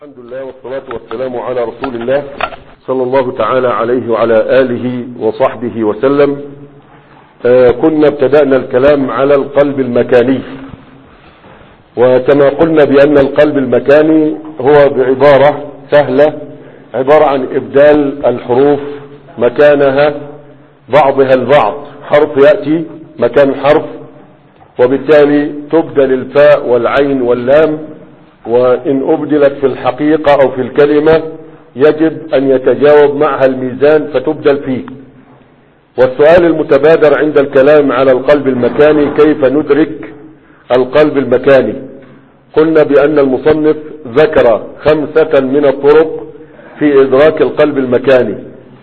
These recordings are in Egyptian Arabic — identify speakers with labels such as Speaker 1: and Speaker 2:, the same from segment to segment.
Speaker 1: الحمد لله والصلاة والسلام على رسول الله صلى الله تعالى عليه وعلى آله وصحبه وسلم آه كنا ابتدأنا الكلام على القلب المكاني وكما قلنا بأن القلب المكاني هو بعبارة سهلة عبارة عن إبدال الحروف مكانها بعضها البعض حرف يأتي مكان حرف وبالتالي تبدل الفاء والعين واللام وإن أبدلت في الحقيقة أو في الكلمة يجب أن يتجاوب معها الميزان فتبدل فيه والسؤال المتبادر عند الكلام على القلب المكاني كيف ندرك القلب المكاني قلنا بأن المصنف ذكر خمسة من الطرق في إدراك القلب المكاني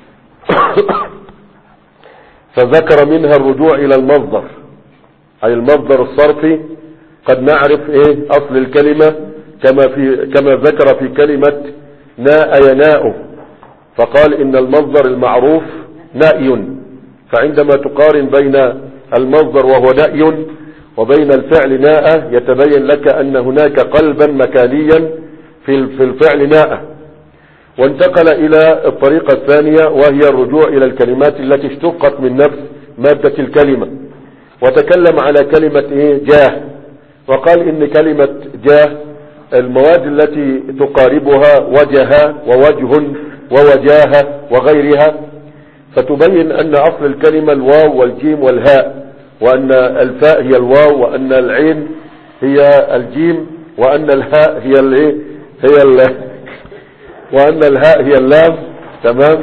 Speaker 1: فذكر منها الرجوع إلى المصدر أي المصدر الصرفي قد نعرف ايه اصل الكلمة كما في كما ذكر في كلمة ناء يناء فقال ان المصدر المعروف نأي فعندما تقارن بين المصدر وهو نأي وبين الفعل ناء يتبين لك ان هناك قلبا مكانيا في في الفعل ناء وانتقل الى الطريقة الثانية وهي الرجوع الى الكلمات التي اشتقت من نفس مادة الكلمة وتكلم على كلمة ايه جاه وقال ان كلمة جاه المواد التي تقاربها وجه ووجه ووجاه وغيرها فتبين ان اصل الكلمة الواو والجيم والهاء وان الفاء هي الواو وان العين هي الجيم وان الهاء هي الايه هي ال وان الهاء هي اللام تمام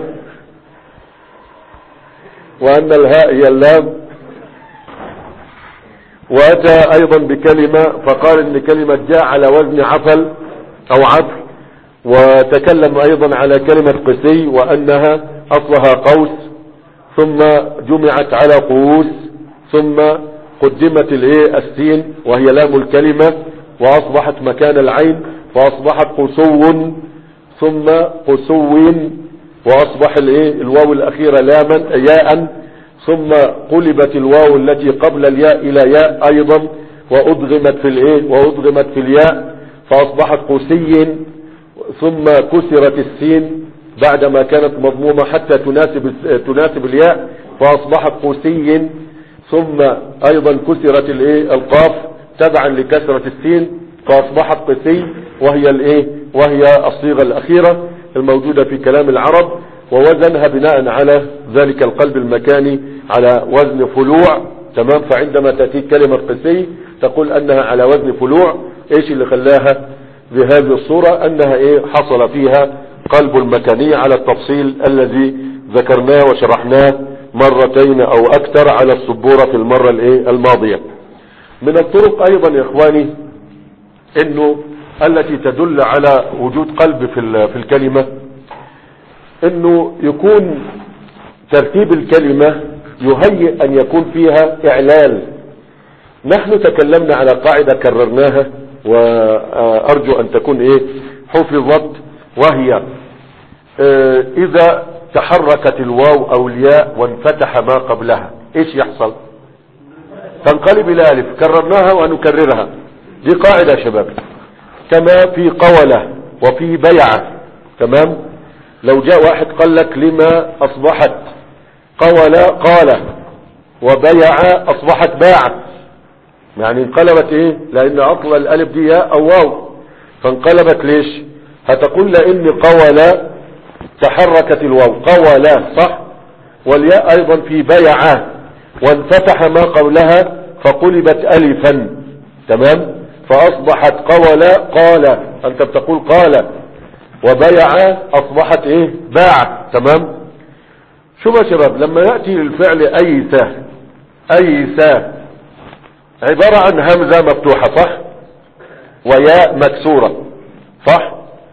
Speaker 1: وان الهاء هي اللام واتى ايضا بكلمة فقال ان كلمة جاء على وزن عفل او عفل وتكلم ايضا على كلمة قسي وانها اصلها قوس ثم جمعت على قوس ثم قدمت الايه السين وهي لام الكلمة واصبحت مكان العين فاصبحت قسو ثم قسو واصبح الايه الواو الاخيرة لاما ياء ثم قلبت الواو التي قبل الياء الى ياء ايضا وادغمت في الايه وادغمت في الياء فاصبحت قسي ثم كسرت السين بعدما كانت مضمومة حتى تناسب تناسب الياء فاصبحت قسي ثم ايضا كسرت الايه القاف تبعا لكسرة السين فاصبحت قسي وهي الايه وهي الصيغة الاخيرة الموجودة في كلام العرب ووزنها بناء على ذلك القلب المكاني على وزن فلوع تمام فعندما تأتي كلمة قسي تقول انها على وزن فلوع ايش اللي خلاها بهذه الصورة انها ايه حصل فيها قلب المكاني على التفصيل الذي ذكرناه وشرحناه مرتين او اكثر على السبورة في المرة الايه الماضية من الطرق ايضا يا اخواني انه التي تدل على وجود قلب في في الكلمة انه يكون ترتيب الكلمة يهيئ ان يكون فيها اعلال نحن تكلمنا على قاعدة كررناها وارجو ان تكون ايه حفظت وهي اه اذا تحركت الواو او الياء وانفتح ما قبلها ايش يحصل تنقلب الى الف كررناها ونكررها دي قاعدة يا شباب كما في قولة وفي بيعة تمام لو جاء واحد قال لك لما اصبحت قول قال وبيع اصبحت باع يعني انقلبت ايه لان اصل الالف دي ياء او واو فانقلبت ليش هتقول لان قول تحركت الواو قول صح والياء ايضا في بيع وانفتح ما قبلها فقلبت الفا تمام فاصبحت قول قال انت بتقول قال وبيع اصبحت ايه باع تمام شوف يا شباب لما يأتي للفعل ايس ايس عبارة عن همزة مفتوحة صح وياء مكسورة صح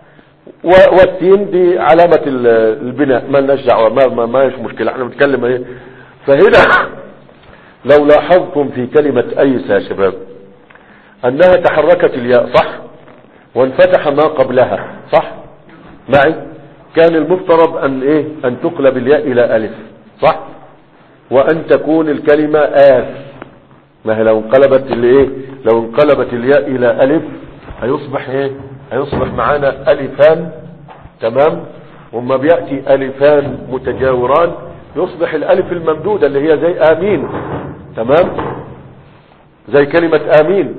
Speaker 1: والسين دي علامة البناء ما لناش دعوة ما, ما, ما يش مشكلة احنا بنتكلم ايه فهنا لو لاحظتم في كلمة ايس يا شباب انها تحركت الياء صح وانفتح ما قبلها صح معي كان المفترض ان ايه ان تقلب الياء الى الف صح وان تكون الكلمة آف ما هي لو انقلبت الايه لو انقلبت الياء الى الف هيصبح ايه هيصبح معانا الفان تمام وما بيأتي الفان متجاوران يصبح الالف الممدودة اللي هي زي امين تمام زي كلمة امين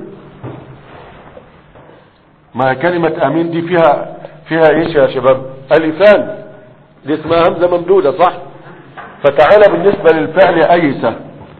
Speaker 1: ما كلمة امين دي فيها فيها ايش يا شباب الفان دي اسمها همزة ممدودة صح فتعالى بالنسبة للفعل ايسة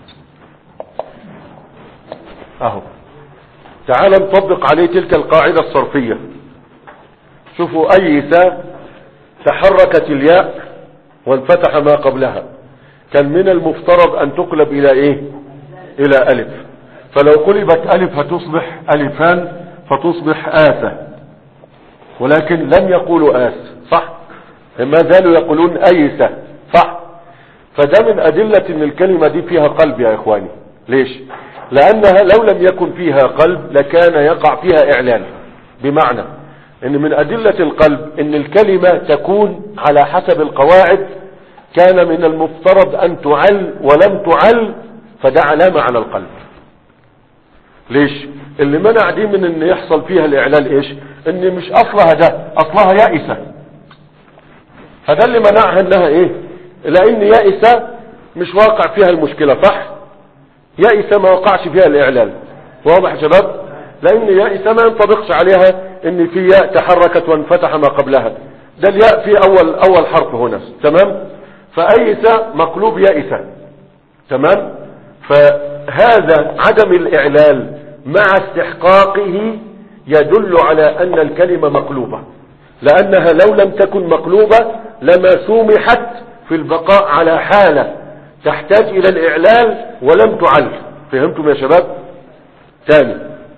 Speaker 1: اهو تعال نطبق عليه تلك القاعدة الصرفية شوفوا ايسة تحركت الياء وانفتح ما قبلها كان من المفترض ان تقلب الى ايه الى الف فلو قلبت الف هتصبح الفان فتصبح آسة ولكن لم يقولوا آس صح ما زالوا يقولون أيسة صح فده من أدلة ان الكلمة دي فيها قلب يا إخواني ليش لأنها لو لم يكن فيها قلب لكان يقع فيها إعلان بمعنى ان من أدلة القلب ان الكلمة تكون على حسب القواعد كان من المفترض أن تعل ولم تعل فده علامة على القلب ليش اللي منع دي من ان يحصل فيها الاعلان ايش ان مش اصلها ده اصلها يائسة فده اللي منعها انها ايه لان يائسة مش واقع فيها المشكلة صح يائسة ما وقعش فيها الاعلان واضح يا شباب لان يائسة ما ينطبقش عليها ان في ياء تحركت وانفتح ما قبلها ده الياء في اول اول حرف هنا تمام فايسة مقلوب يائسة تمام فهذا عدم الاعلال مع استحقاقه يدل على ان الكلمة مقلوبة لانها لو لم تكن مقلوبة لما سومحت في البقاء على حالة تحتاج الى الاعلال ولم تعل فهمتم يا شباب ثاني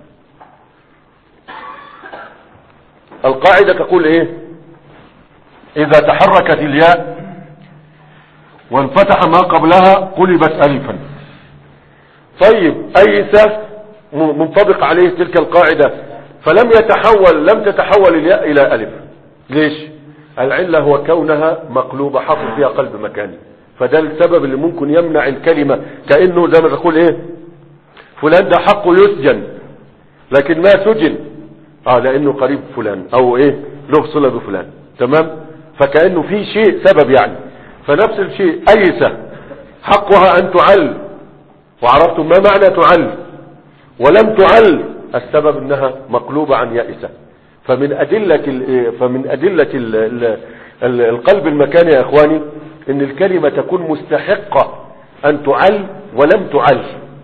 Speaker 1: القاعدة تقول ايه اذا تحركت الياء وانفتح ما قبلها قلبت الفا طيب ايسة منطبق عليه تلك القاعدة فلم يتحول لم تتحول الياء الى الف ليش العلة هو كونها مقلوبة حصل فيها قلب مكاني فده السبب اللي ممكن يمنع الكلمة كأنه زي ما تقول ايه فلان ده حقه يسجن لكن ما سجن اه لانه قريب فلان او ايه له صلة بفلان تمام فكأنه في شيء سبب يعني فنفس الشيء ايسة حقها ان تعل وعرفتم ما معنى تعل ولم تعل السبب انها مقلوبة عن يائسة فمن ادلة فمن ادلة ال ال ال القلب المكاني يا اخواني ان الكلمة تكون مستحقة ان تعل ولم تعل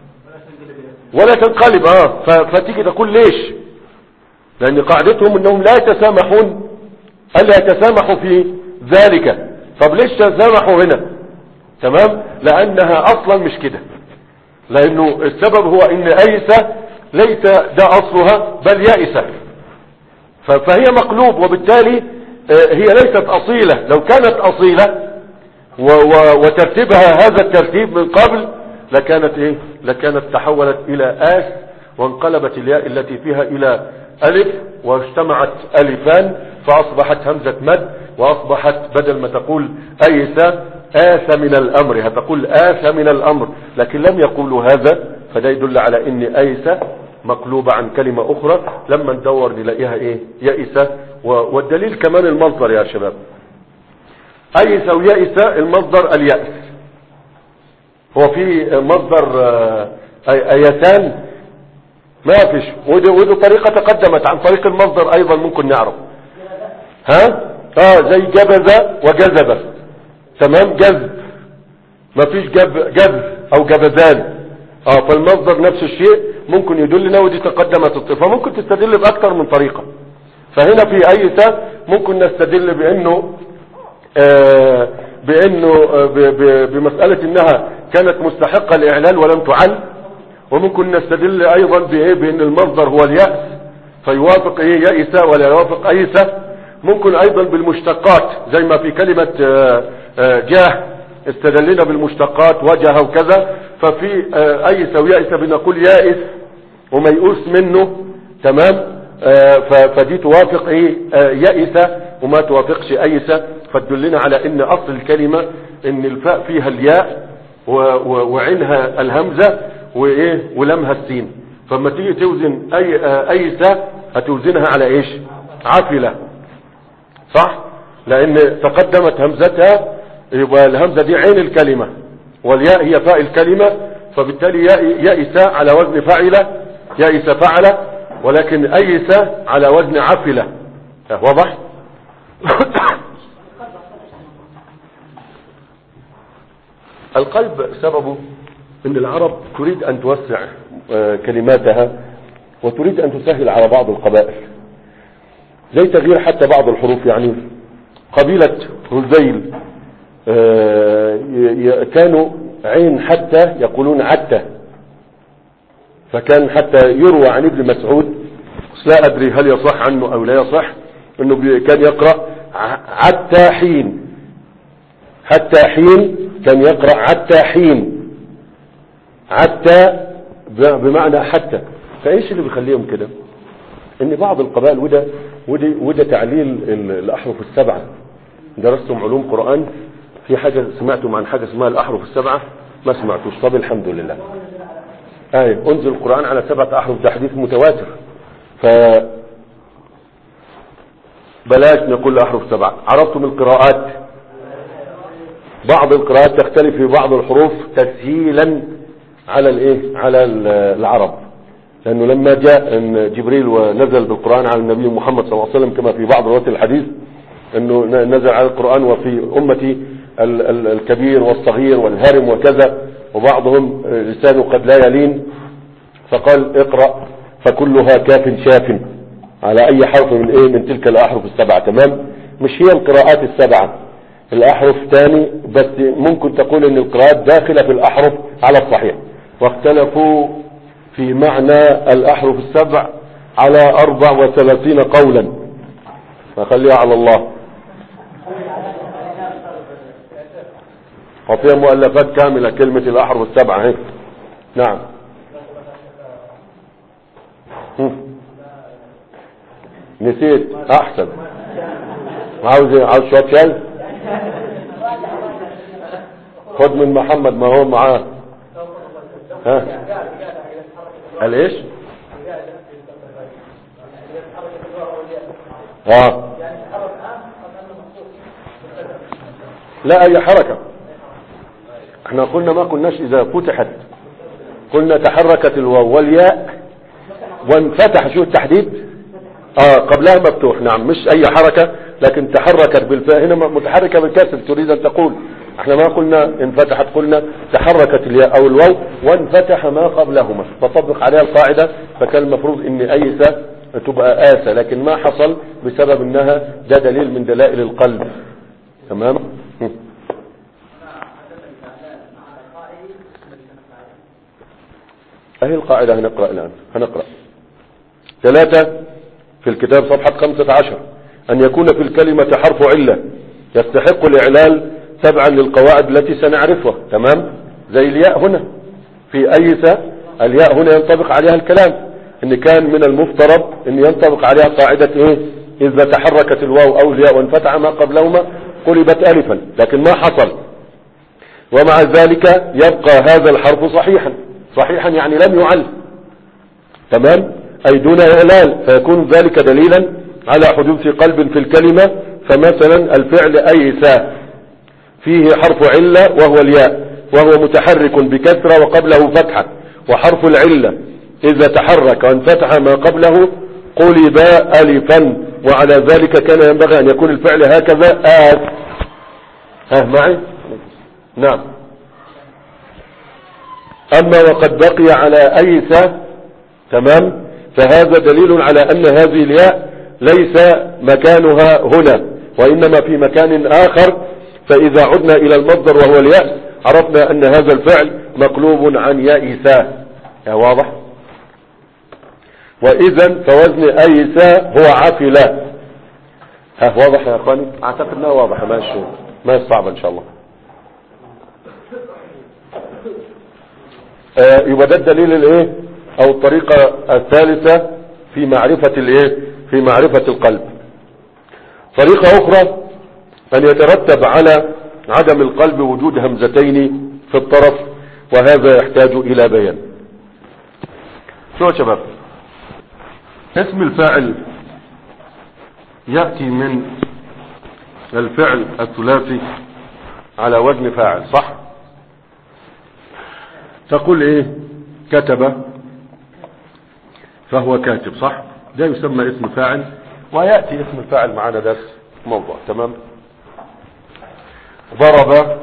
Speaker 1: ولا تنقلب اه فتيجي تقول ليش لان قاعدتهم انهم لا يتسامحون الا يتسامحوا في ذلك طب ليش تسامحوا هنا تمام لانها اصلا مش كده لانه السبب هو ان ايسة ليس ده اصلها بل يائسة فهي مقلوب وبالتالي هي ليست اصيلة لو كانت اصيلة وترتيبها هذا الترتيب من قبل لكانت ايه لكانت تحولت الى اس وانقلبت الياء التي فيها الى الف واجتمعت الفان فاصبحت همزة مد واصبحت بدل ما تقول ايسة آس من الامر هتقول آس من الامر لكن لم يقولوا هذا فده يدل على ان ايسة مقلوبة عن كلمة اخرى لما ندور نلاقيها ايه يائسة والدليل كمان المصدر يا شباب ايسة ويائسة المصدر اليأس هو في مصدر ايتان ما فيش ودي, ودي طريقة تقدمت عن طريق المصدر ايضا ممكن نعرف ها اه زي جبذ وجذب تمام جذب ما فيش جب جذب او جبذان اه فالمصدر نفس الشيء ممكن يدلنا ودي تقدمت الصفة ممكن تستدل باكثر من طريقة فهنا في ايسة ممكن نستدل بانه آه بانه آه بمسألة انها كانت مستحقة الاعلان ولم تعل وممكن نستدل ايضا بايه بان المصدر هو اليأس فيوافق ايه يائسة ولا يوافق ايسة ممكن ايضا بالمشتقات زي ما في كلمة آه جاه استدلنا بالمشتقات وجه وكذا ففي ايس ويائس بنقول يائس وميؤوس منه تمام فدي توافق ايه يائس وما توافقش ايس فتدلنا على ان اصل الكلمة ان الفاء فيها الياء وعينها الهمزة وايه ولمها السين فلما تيجي توزن اي ايس هتوزنها على ايش عفلة صح لان تقدمت همزتها يبقى الهمزة دي عين الكلمة والياء هي فاء الكلمة فبالتالي يئس على وزن فعل يئس فعل ولكن ايس على وزن عفلة واضح القلب سببه ان العرب تريد ان توسع آه، كلماتها وتريد ان تسهل على بعض القبائل زي تغيير حتى بعض الحروف يعني قبيلة هزيل آه، ي- ي- كانوا عين حتى يقولون عتة فكان حتى يروى عن ابن مسعود بس لا ادري هل يصح عنه او لا يصح انه بي- كان يقرأ ع- عتى حين حتى حين كان يقرأ عتى حين حتى ب- بمعنى حتى فايش اللي بيخليهم كده ان بعض القبائل وده وده, وده تعليل ال- الاحرف السبعة درستم علوم قرآن في حاجة سمعتم عن حاجة اسمها الاحرف السبعة ما سمعتوش طب الحمد لله آية انزل القرآن على سبعة احرف ده حديث متواتر ف بلاش نقول الاحرف سبعة عرفتم القراءات بعض القراءات تختلف في بعض الحروف تسهيلا على الايه على ال- العرب لانه لما جاء إن جبريل ونزل بالقرآن على النبي محمد صلى الله عليه وسلم كما في بعض روايات الحديث انه ن- نزل على القرآن وفي امتي ال- ال- الكبير والصغير والهرم وكذا وبعضهم آه، لسانه قد لا يلين فقال اقرأ فكلها كاف شاف على اي حرف من ايه من تلك الاحرف السبعة تمام مش هي القراءات السبعة الاحرف تاني بس ممكن تقول ان القراءات داخلة في الاحرف على الصحيح واختلفوا في معنى الاحرف السبع على اربع وثلاثين قولا فخليها على الله وفيها مؤلفات كاملة كلمة الاحرف السبعة هيك نعم هم. نسيت احسن عاوز إيه؟ عاوز شوية شاي خد من محمد ما هو معاه ها قال ايش اه لا اي حركة احنا قلنا ما قلناش اذا فتحت قلنا تحركت الواو والياء وانفتح شو التحديد اه قبلها مفتوح نعم مش اي حركة لكن تحركت بالفاء هنا متحركة بالكسر تريد ان تقول احنا ما قلنا انفتحت قلنا تحركت الياء او الواو وانفتح ما قبلهما فطبق عليها القاعدة فكان المفروض ان ايسة تبقى آسة لكن ما حصل بسبب انها ده دليل من دلائل القلب تمام هم. اهي القاعدة هنقرأ الان هنقرأ ثلاثة في الكتاب صفحة خمسة عشر أن يكون في الكلمة حرف علة يستحق الإعلال تبعا للقواعد التي سنعرفها تمام زي الياء هنا في أيسة الياء هنا ينطبق عليها الكلام إن كان من المفترض أن ينطبق عليها قاعدة إيه إذا تحركت الواو أو الياء وانفتح ما قبلهما قلبت ألفا لكن ما حصل ومع ذلك يبقى هذا الحرف صحيحا صحيحا يعني لم يعل تمام أي دون إعلال فيكون ذلك دليلا على حدوث قلب في الكلمة فمثلا الفعل أيسا فيه حرف علة وهو الياء وهو متحرك بكسرة وقبله فتحة وحرف العلة إذا تحرك وانفتح ما قبله قلب ألفا وعلى ذلك كان ينبغي أن يكون الفعل هكذا آس ها معي نعم أما وقد بقي على أيسة تمام فهذا دليل على أن هذه الياء ليس مكانها هنا وإنما في مكان آخر فإذا عدنا إلى المصدر وهو الياء عرفنا أن هذا الفعل مقلوب عن يائسا يا واضح وإذا فوزن أيسا هو عفلا ها واضح يا أخواني أعتقد أنها واضحة ماشي ما صعبة إن شاء الله آه يبقى ده الدليل الايه او الطريقة الثالثة في معرفة الايه في معرفة القلب طريقة اخرى ان يترتب على عدم القلب وجود همزتين في الطرف وهذا يحتاج الى بيان شو يا شباب اسم الفاعل يأتي من الفعل الثلاثي على وزن فاعل صح تقول ايه كتب فهو كاتب صح ده يسمى اسم فاعل ويأتي اسم الفاعل معنا درس موضوع تمام ضرب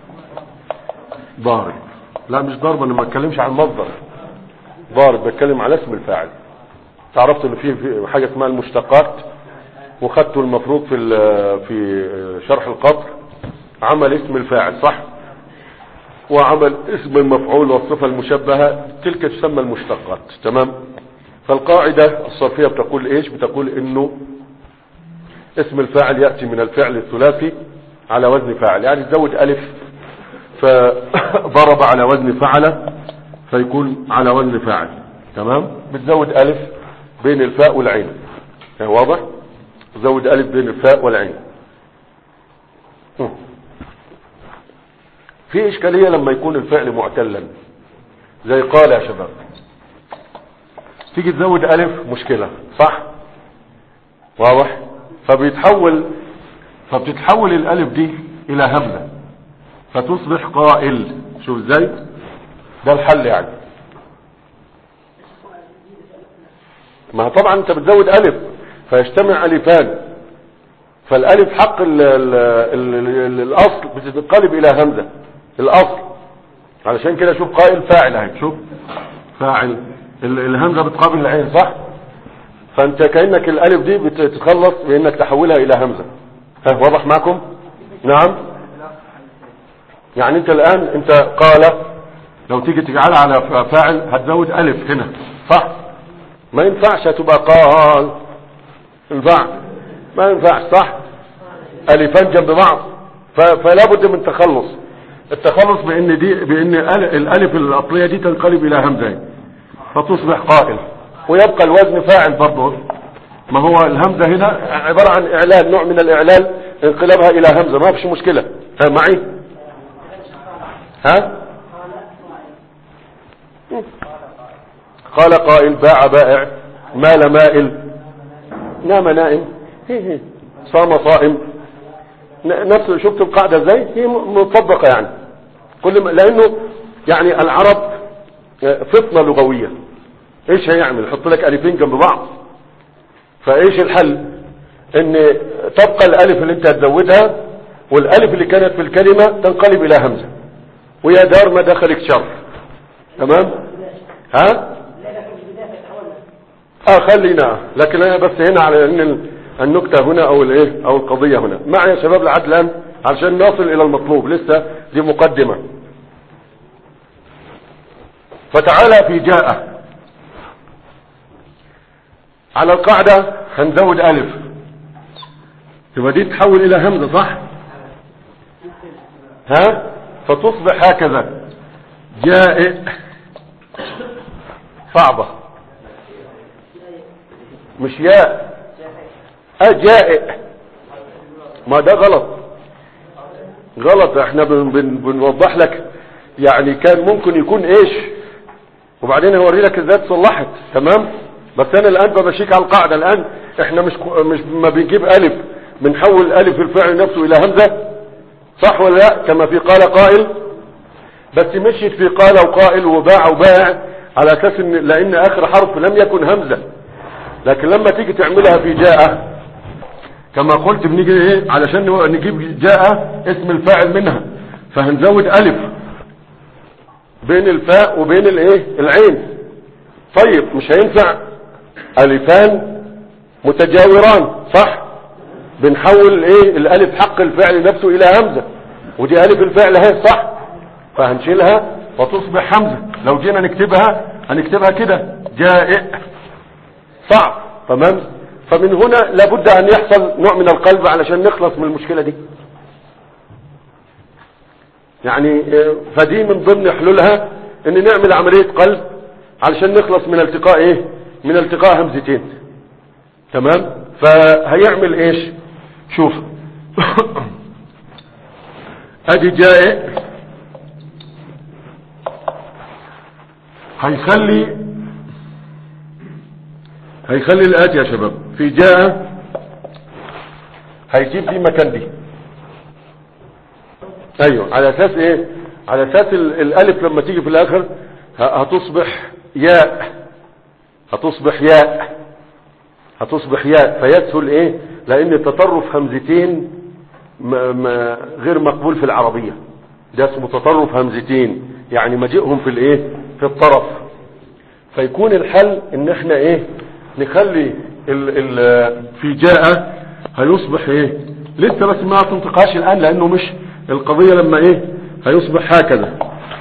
Speaker 1: ضارب لا مش ضرب انا ما اتكلمش عن مصدر ضارب بتكلم على اسم الفاعل تعرفت ان في في حاجه اسمها المشتقات وخدته المفروض في ال- في شرح القطر عمل اسم الفاعل صح وعمل اسم المفعول والصفه المشبهه تلك تسمى المشتقات تمام فالقاعده الصرفيه بتقول ايش بتقول انه اسم الفاعل ياتي من الفعل الثلاثي على وزن فاعل يعني تزود الف فضرب على وزن فعل فيكون على وزن فاعل تمام بتزود الف بين الفاء والعين يعني واضح زود الف بين الفاء والعين هم. في اشكاليه لما يكون الفعل معتلا زي قال يا شباب تيجي تزود الف مشكله صح واضح فبيتحول فبتتحول الالف دي الى همزه فتصبح قائل شوف ازاي ده الحل يعني ما هو طبعا انت بتزود الف فيجتمع الفان فالالف حق ال ال ال ال الاصل بتتقلب الى همزه الاصل علشان كده شوف قائل فاعل اهي شوف فاعل ال- الهمزه بتقابل العين صح فانت كانك الالف دي بتتخلص بانك تحولها الى همزه ها واضح معكم نعم يعني انت الان انت قال لو تيجي تجعلها على فاعل هتزود الف هنا صح ما ينفعش هتبقى قال ينفع ما ينفعش صح الفان جنب بعض ف- فلا بد من تخلص التخلص بان دي بان ال- الالف الاصليه دي تنقلب الى همزه فتصبح قائل ويبقى الوزن فاعل برضه ما هو الهمزه هنا عباره عن اعلان نوع من الاعلان انقلابها الى همزه ما فيش مشكله ها معي ها قال قائل باع بائع مال مائل نام نائم هي هي. صام صائم ن- نفس شفت القاعدة ازاي هي م- مطبقة يعني كل ما لانه يعني العرب آه، فطنة لغوية ايش هيعمل يحط لك الفين جنب بعض فايش الحل ان تبقى الالف اللي انت هتزودها والالف اللي كانت في الكلمة تنقلب الى همزة ويا دار ما دخلك شر تمام ها اه خلينا لكن انا بس هنا على ان ال- النكتة هنا او الايه او القضية هنا معي يا شباب لحد الان عشان نصل الى المطلوب لسه دي مقدمة فتعالى في جاء على القاعدة هنزود الف تبقى دي تحول الى همزة صح ها فتصبح هكذا جائع صعبة مش ياء أجائع ما ده غلط غلط احنا بن بن بنوضح لك يعني كان ممكن يكون ايش وبعدين هوري لك ازاي اتصلحت تمام بس انا الان بمشيك على القاعده الان احنا مش مش ما بنجيب الف بنحول الف الفعل نفسه الى همزه صح ولا لا كما في قال قائل بس مشيت في قال وقائل وباع وباع على اساس ان لان اخر حرف لم يكن همزه لكن لما تيجي تعملها في جاء كما قلت بنيجي ايه علشان نجيب جاء اسم الفاعل منها فهنزود الف بين الفاء وبين الايه العين طيب مش هينفع الفان متجاوران صح بنحول ايه الالف حق الفعل نفسه الى همزه ودي الف الفعل اهي صح فهنشيلها وتصبح همزه لو جينا نكتبها هنكتبها كده جائع صعب تمام فمن هنا لابد ان يحصل نوع من القلب علشان نخلص من المشكله دي يعني آه، فدي من ضمن حلولها ان نعمل عمليه قلب علشان نخلص من التقاء ايه من التقاء همزتين تمام فهيعمل ايش شوف ادي جائع هيخلي هيخلي الآتي يا شباب في جاء هيجيب دي مكان دي ايوه على اساس ايه على اساس ال- الالف لما تيجي في الاخر ه- هتصبح ياء هتصبح ياء هتصبح ياء فيسهل ايه لان تطرف همزتين م- م- غير مقبول في العربية ده اسمه تطرف همزتين يعني مجيئهم في الايه في الطرف فيكون الحل ان احنا ايه نخلي ال ال في جاء هيصبح ايه لسه بس ما تنطقهاش الان لانه مش القضية لما ايه هيصبح هكذا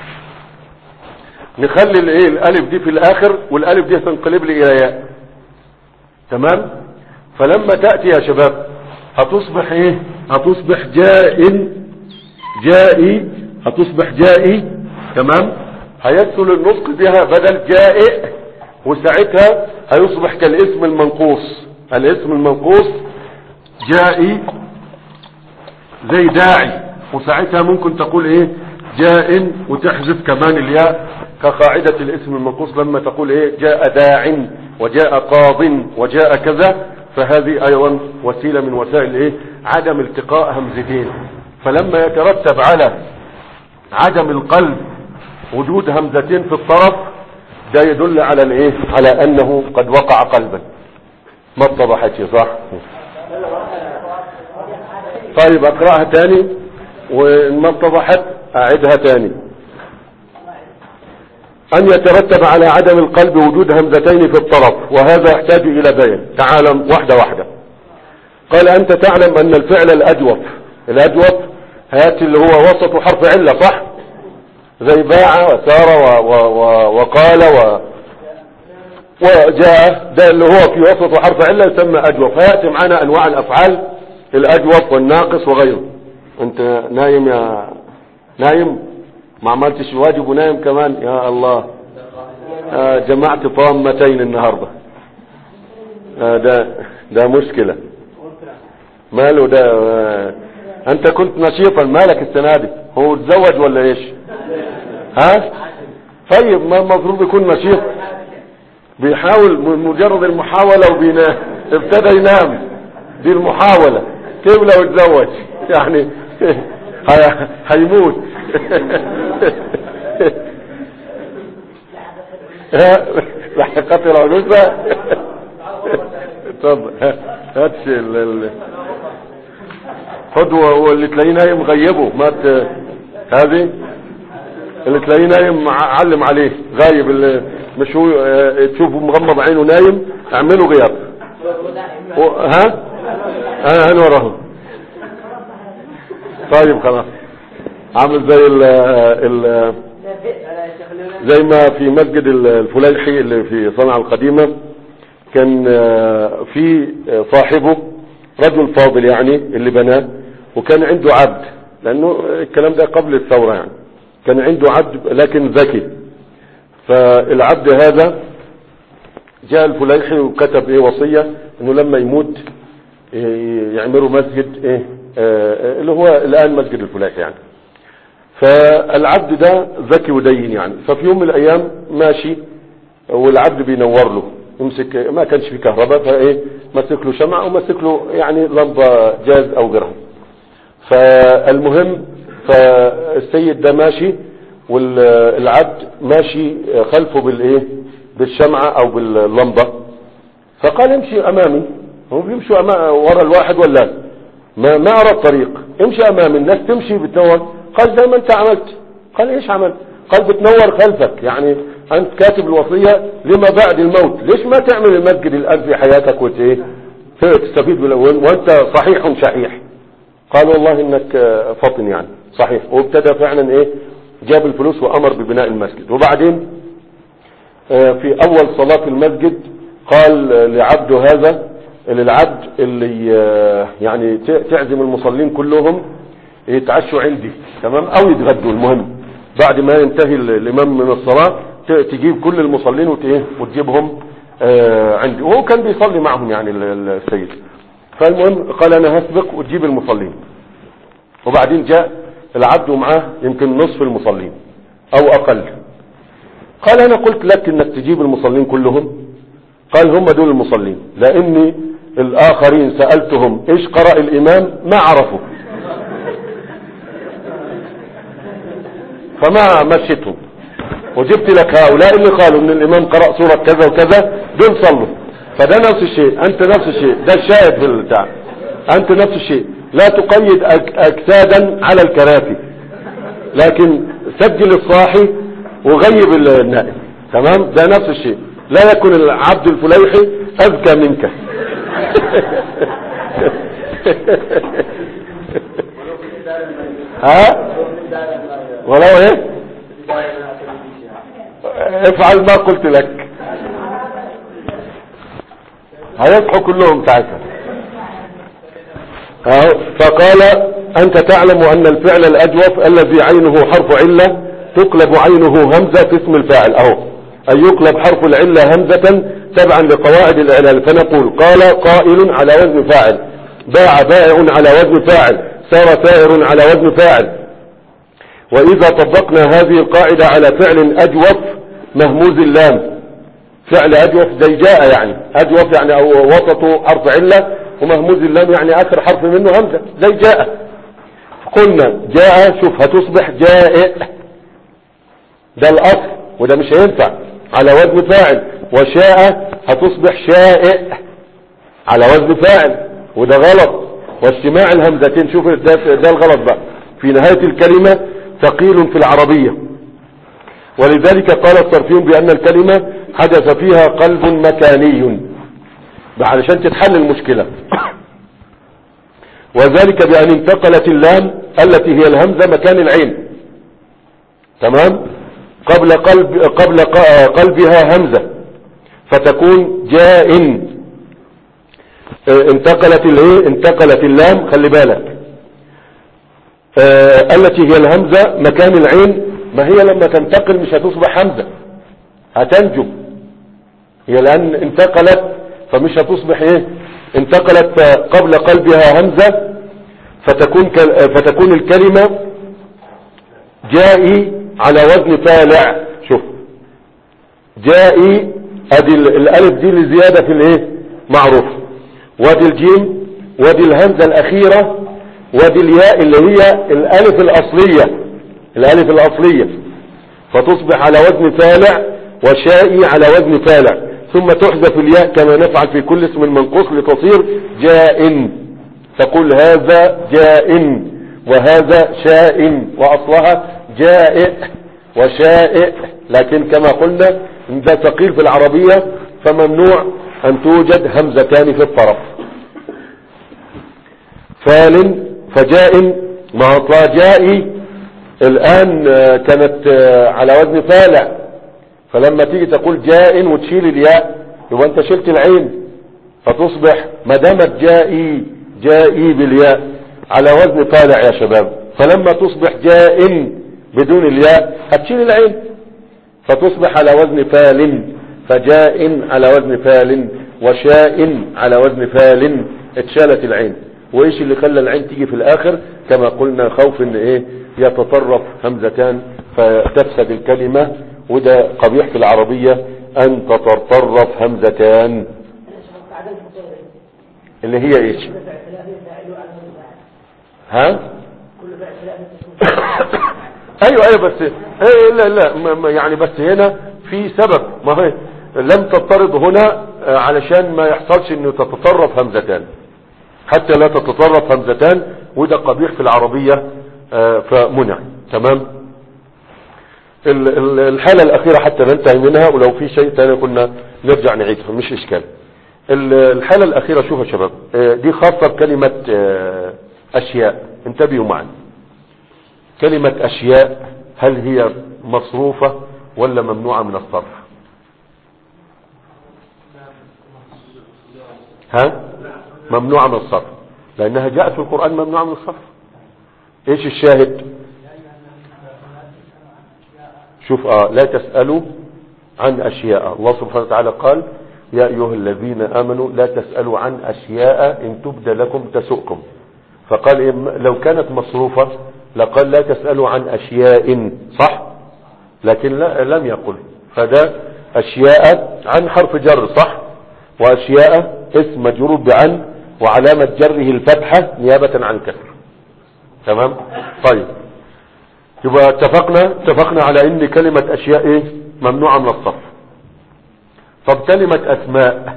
Speaker 1: نخلي الايه الالف دي في الاخر والالف دي تنقلب لي الى ياء تمام فلما تأتي يا شباب هتصبح ايه هتصبح جاء جائي هتصبح جائي تمام هيسهل النطق بها بدل جائع وساعتها هيصبح كالاسم المنقوص الاسم المنقوص جائي زي داعي وساعتها ممكن تقول ايه جاء وتحذف كمان الياء كقاعدة الاسم المنقوص لما تقول ايه جاء داع وجاء قاض وجاء كذا فهذه ايضا وسيلة من وسائل ايه عدم التقاء همزتين فلما يترتب على عدم القلب وجود همزتين في الطرف ده يدل على الايه على انه قد وقع قلبا ما اتضحتش صح طيب اقرأها تاني وما اتضحت اعدها تاني ان يترتب على عدم القلب وجود همزتين في الطرف وهذا يحتاج الى بيان تعال واحدة واحدة قال انت تعلم ان الفعل الاجوف الاجوف هات اللي هو وسط حرف علة صح زي باع وسار و و و وقال و وجاء ده اللي هو في وسط حرف علة يسمى اجوف فيأتي معنا انواع الافعال الاجوف والناقص وغيره انت نايم يا نايم ما عملتش الواجب ونايم كمان يا الله آه جمعت طامتين النهاردة آه ده ده مشكلة ماله ده آه انت كنت نشيطا مالك السنة دي هو اتزوج ولا ايش ها طيب ما المفروض يكون نشيط بيحاول من مجرد المحاولة وبينام ابتدى ينام دي المحاولة كيف لو اتزوج يعني هي- هيموت لحقت العنوسة اتفضل هاتش ال- ال- خد و- واللي تلاقيه نايم غيبه ما ت... هذه اللي تلاقيه نايم ع- علم عليه غايب اللي مش هو اه، تشوفه مغمض عينه نايم اعمله غياب و- ها انا انا وراه طيب خلاص عامل زي ال ال زي ما في مسجد ال- الفلايحي اللي في صنعاء القديمة كان آه، في آه، صاحبه رجل فاضل يعني اللي بناه وكان عنده عبد لانه الكلام ده قبل الثورة يعني كان عنده عبد لكن ذكي فالعبد هذا جاء الفلايحي وكتب ايه وصية انه لما يموت إيه، يعملوا مسجد ايه آه، اللي هو الان مسجد الفلايحي يعني فالعبد ده ذكي ودين يعني ففي يوم من الايام ماشي والعبد بينور له يمسك ما كانش في كهرباء فايه مسك له شمعة ومسك له يعني لمبة جاز او غيرها فالمهم فالسيد ده ماشي والعبد ماشي خلفه بالايه بالشمعة او باللمبة فقال امشي امامي هو بيمشوا أما- ورا الواحد ولا ما ما ارى الطريق امشي امامي الناس تمشي بتنور قال زي ما انت عملت قال ايش عمل قال بتنور خلفك يعني انت كاتب الوصية لما بعد الموت ليش ما تعمل المسجد الان في حياتك وت ايه تستفيد بال- وانت صحيح شحيح قال والله انك آه، فطن يعني صحيح وابتدى فعلا ايه جاب الفلوس وامر ببناء المسجد وبعدين آه، في اول صلاة المسجد قال آه، لعبده هذا للعبد اللي آه، يعني ت- تعزم المصلين كلهم يتعشوا عندي تمام او يتغدوا المهم بعد ما ينتهي ال- الامام من الصلاة ت- تجيب كل المصلين وت- إيه؟ وتجيبهم آه، عندي وهو كان بيصلي معهم يعني ال- ال- السيد فالمهم قال انا هسبق وتجيب المصلين وبعدين جاء العبد ومعاه يمكن نصف المصلين او اقل قال انا قلت لك انك تجيب المصلين كلهم قال هم دول المصلين لاني الآخرين سألتهم إيش قرأ الإمام ما عرفوا فما مشيتهم وجبت لك هؤلاء اللي قالوا ان الامام قرأ سورة كذا وكذا دول صلوا فده نفس الشيء انت نفس الشيء ده الشاهد في البتاع انت نفس الشيء لا تقيد أك- اجسادا على الكراسي لكن سجل الصاحي وغيب النائم تمام ده نفس الشيء لا يكون العبد الفليحي اذكى منك ها ولو ايه افعل ما قلت لك هيصحوا كلهم ساعتها أهو. فقال انت تعلم ان الفعل الاجوف الذي عينه حرف علة تقلب عينه همزة في اسم الفاعل اهو ان يقلب حرف العلة همزة تبعا لقواعد الاعلال فنقول قال قائل على وزن فاعل باع بائع على وزن فاعل سار سائر على وزن فاعل واذا طبقنا هذه القاعدة على فعل اجوف مهموز اللام فعل اجوف زي جاء يعني اجوف يعني او وسطه حرف علة ومهموز اللام يعني اخر حرف منه همزة زي جاء قلنا جاء شوف هتصبح جائع ده الاصل وده مش هينفع على وزن فاعل وشاء هتصبح شائع على وزن فاعل وده غلط واجتماع الهمزتين شوف ده, ده الغلط بقى في نهاية الكلمة ثقيل في العربية ولذلك قال الصرفيون بأن الكلمة حدث فيها قلب مكاني علشان تتحل المشكلة وذلك بأن انتقلت اللام التي هي الهمزة مكان العين تمام قبل قلب قبل ق- قلبها همزة فتكون جاء اه، انتقلت الايه انتقلت اللام خلي بالك اه، التي هي الهمزة مكان العين ما هي لما تنتقل مش هتصبح همزة هتنجم هي لان انتقلت فمش هتصبح ايه انتقلت قبل قلبها همزة فتكون كال- فتكون الكلمة جائي على وزن فالع شوف جائي ادي ال- الالف دي لزيادة في الايه معروف وادي الجيم وادي الهمزة الاخيرة وادي الياء اللي هي الالف الاصلية الالف الاصلية فتصبح على وزن فالع وشائي على وزن فالع ثم تحذف الياء كما نفعل في كل اسم منقوص لتصير جاء تقول هذا جاء وهذا شاء واصلها جائع وشائع لكن كما قلنا إن ده ثقيل في العربية فممنوع ان توجد همزتان في الطرف فال فجاء مع طاجائي الآن آه، كانت آه، على وزن فالع فلما تيجي تقول جاء وتشيل الياء يبقى انت شلت العين فتصبح ما دامت جائي جائي بالياء على وزن فالع يا شباب فلما تصبح جاء بدون الياء هتشيل العين فتصبح على وزن فال فجاء على وزن فال وشاء على وزن فال اتشالت العين وايش اللي خلى العين تيجي في الاخر كما قلنا خوف ان ايه يتطرف همزتان فتفسد الكلمة وده قبيح في العربية ان تتطرف همزتان اللي هي ايش ها ايوه ايوه بس ايه لا لا ما- ما- يعني بس هنا في سبب ما هي لم تضطرد هنا آه، علشان ما يحصلش انه تتطرف همزتان حتى لا تتطرف همزتان وده قبيح في العربية آه، فمنع تمام ال- ال- الحالة الأخيرة حتى ننتهي منها ولو في شيء تاني كنا نرجع نعيدها مش إشكال ال- الحالة الأخيرة شوفوا يا شباب آه، دي خاصة بكلمة آه، أشياء انتبهوا معي كلمة أشياء هل هي مصروفة ولا ممنوعة من الصرف ها ممنوعة من الصرف لأنها جاءت في القرآن ممنوعة من الصرف ايش الشاهد شوف اه لا تسألوا عن أشياء الله سبحانه وتعالى قال يا أيها الذين آمنوا لا تسألوا عن أشياء إن تبد لكم تسؤكم فقال إيه، لو كانت مصروفة لقال لا تسألوا عن أشياء صح لكن لا لم يقل فده أشياء عن حرف جر صح وأشياء اسم مجرور بعن وعلامة جره الفتحة نيابة عن الكسر تمام طيب يبقى اتفقنا اتفقنا على ان كلمة اشياء ايه ممنوعة من الصرف طب كلمة اسماء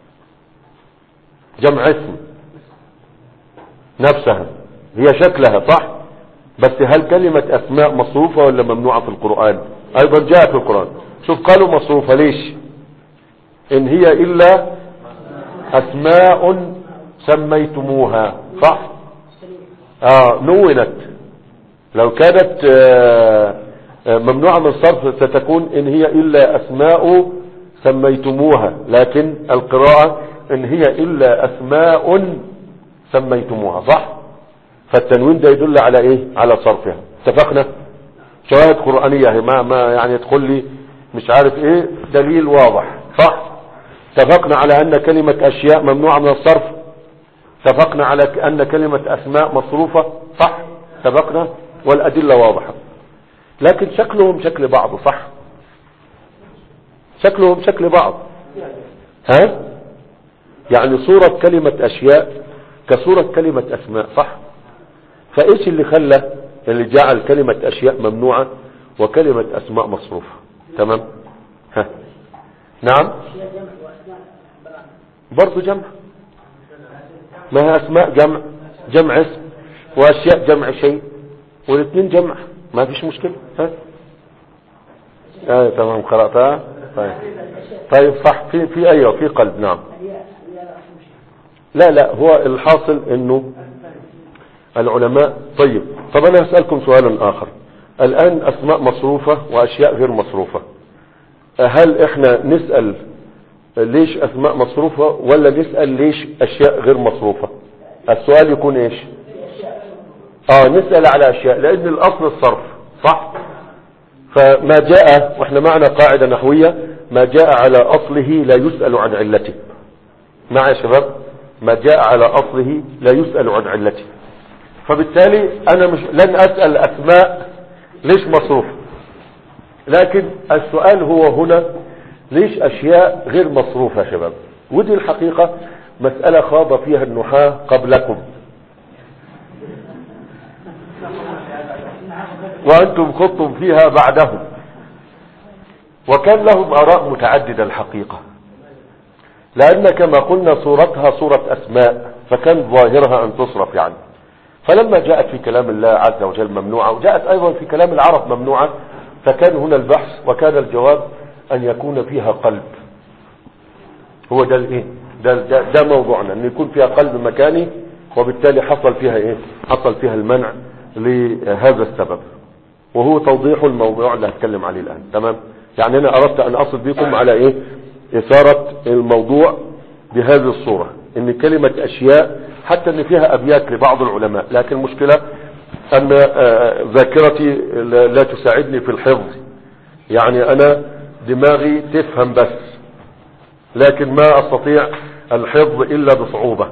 Speaker 1: جمع اسم نفسها هي شكلها صح بس هل كلمة اسماء مصروفة ولا ممنوعة في القرآن ايضا جاء في القرآن شوف قالوا مصروفة ليش ان هي الا اسماء سميتموها صح اه نونت لو كانت آه، آه، ممنوعة من الصرف ستكون ان هي الا اسماء سميتموها لكن القراءة ان هي الا اسماء سميتموها صح فالتنوين ده يدل على ايه على صرفها اتفقنا شواهد قرآنية هي ما, ما يعني تقول لي مش عارف ايه دليل واضح صح اتفقنا على ان كلمة اشياء ممنوعة من الصرف اتفقنا على ان كلمة اسماء مصروفة صح اتفقنا والادلة واضحة لكن شكلهم شكل بعض صح شكلهم شكل بعض ها يعني صورة كلمة اشياء كصورة كلمة اسماء صح فايش اللي خلى اللي جعل كلمة اشياء ممنوعة وكلمة اسماء مصروفة تمام ها نعم برضو جمع ما هي اسماء جمع جمع اسم واشياء جمع شيء والاثنين جمع ما فيش مشكلة ها آه تمام قرأتها طيب طيب صح في في ايوه في قلب نعم لا لا هو الحاصل انه العلماء طيب طب انا هسألكم سؤال اخر الان اسماء مصروفة واشياء غير مصروفة هل احنا نسأل ليش اسماء مصروفة ولا نسأل ليش اشياء غير مصروفة السؤال يكون ايش اه نسأل على اشياء لان الاصل الصرف صح فما جاء واحنا معنا قاعدة نحوية ما جاء على اصله لا يسأل عن علته مع يا شباب ما جاء على اصله لا يسأل عن علته فبالتالي انا مش لن اسأل اسماء ليش مصروف لكن السؤال هو هنا ليش اشياء غير مصروفة يا شباب ودي الحقيقة مسألة خاض فيها النحاة قبلكم وانتم خضتم فيها بعدهم وكان لهم اراء متعددة الحقيقة لان كما قلنا صورتها صورة اسماء فكان ظاهرها ان تصرف يعني فلما جاءت في كلام الله عز وجل ممنوعة وجاءت ايضا في كلام العرب ممنوعة فكان هنا البحث وكان الجواب ان يكون فيها قلب هو ده الايه ده, ده, ده موضوعنا ان يكون فيها قلب مكاني وبالتالي حصل فيها ايه حصل فيها المنع لهذا السبب وهو توضيح الموضوع اللي هتكلم عليه الان تمام يعني انا اردت ان اصل بكم على ايه اثارة الموضوع بهذه الصورة ان كلمة اشياء حتى ان فيها ابيات لبعض العلماء لكن المشكلة ان ذاكرتي لا تساعدني في الحفظ يعني انا دماغي تفهم بس لكن ما استطيع الحفظ الا بصعوبة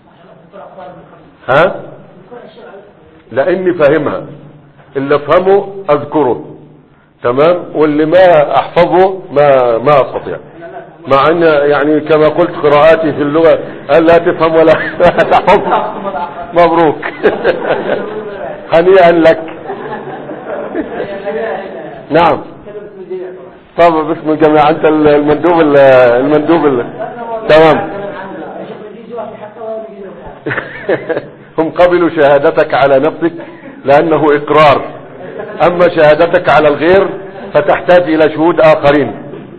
Speaker 1: ها لاني فاهمها اللي افهمه اذكره تمام واللي ما احفظه ما ما استطيع مع ان يعني كما قلت قراءاتي في اللغة قال لا تفهم ولا تحفظ مبروك هنيئا لك نعم طب باسم الجميع انت المندوب المندوب تمام هم قبلوا شهادتك على نفسك لانه اقرار اما شهادتك على الغير فتحتاج الى شهود اخرين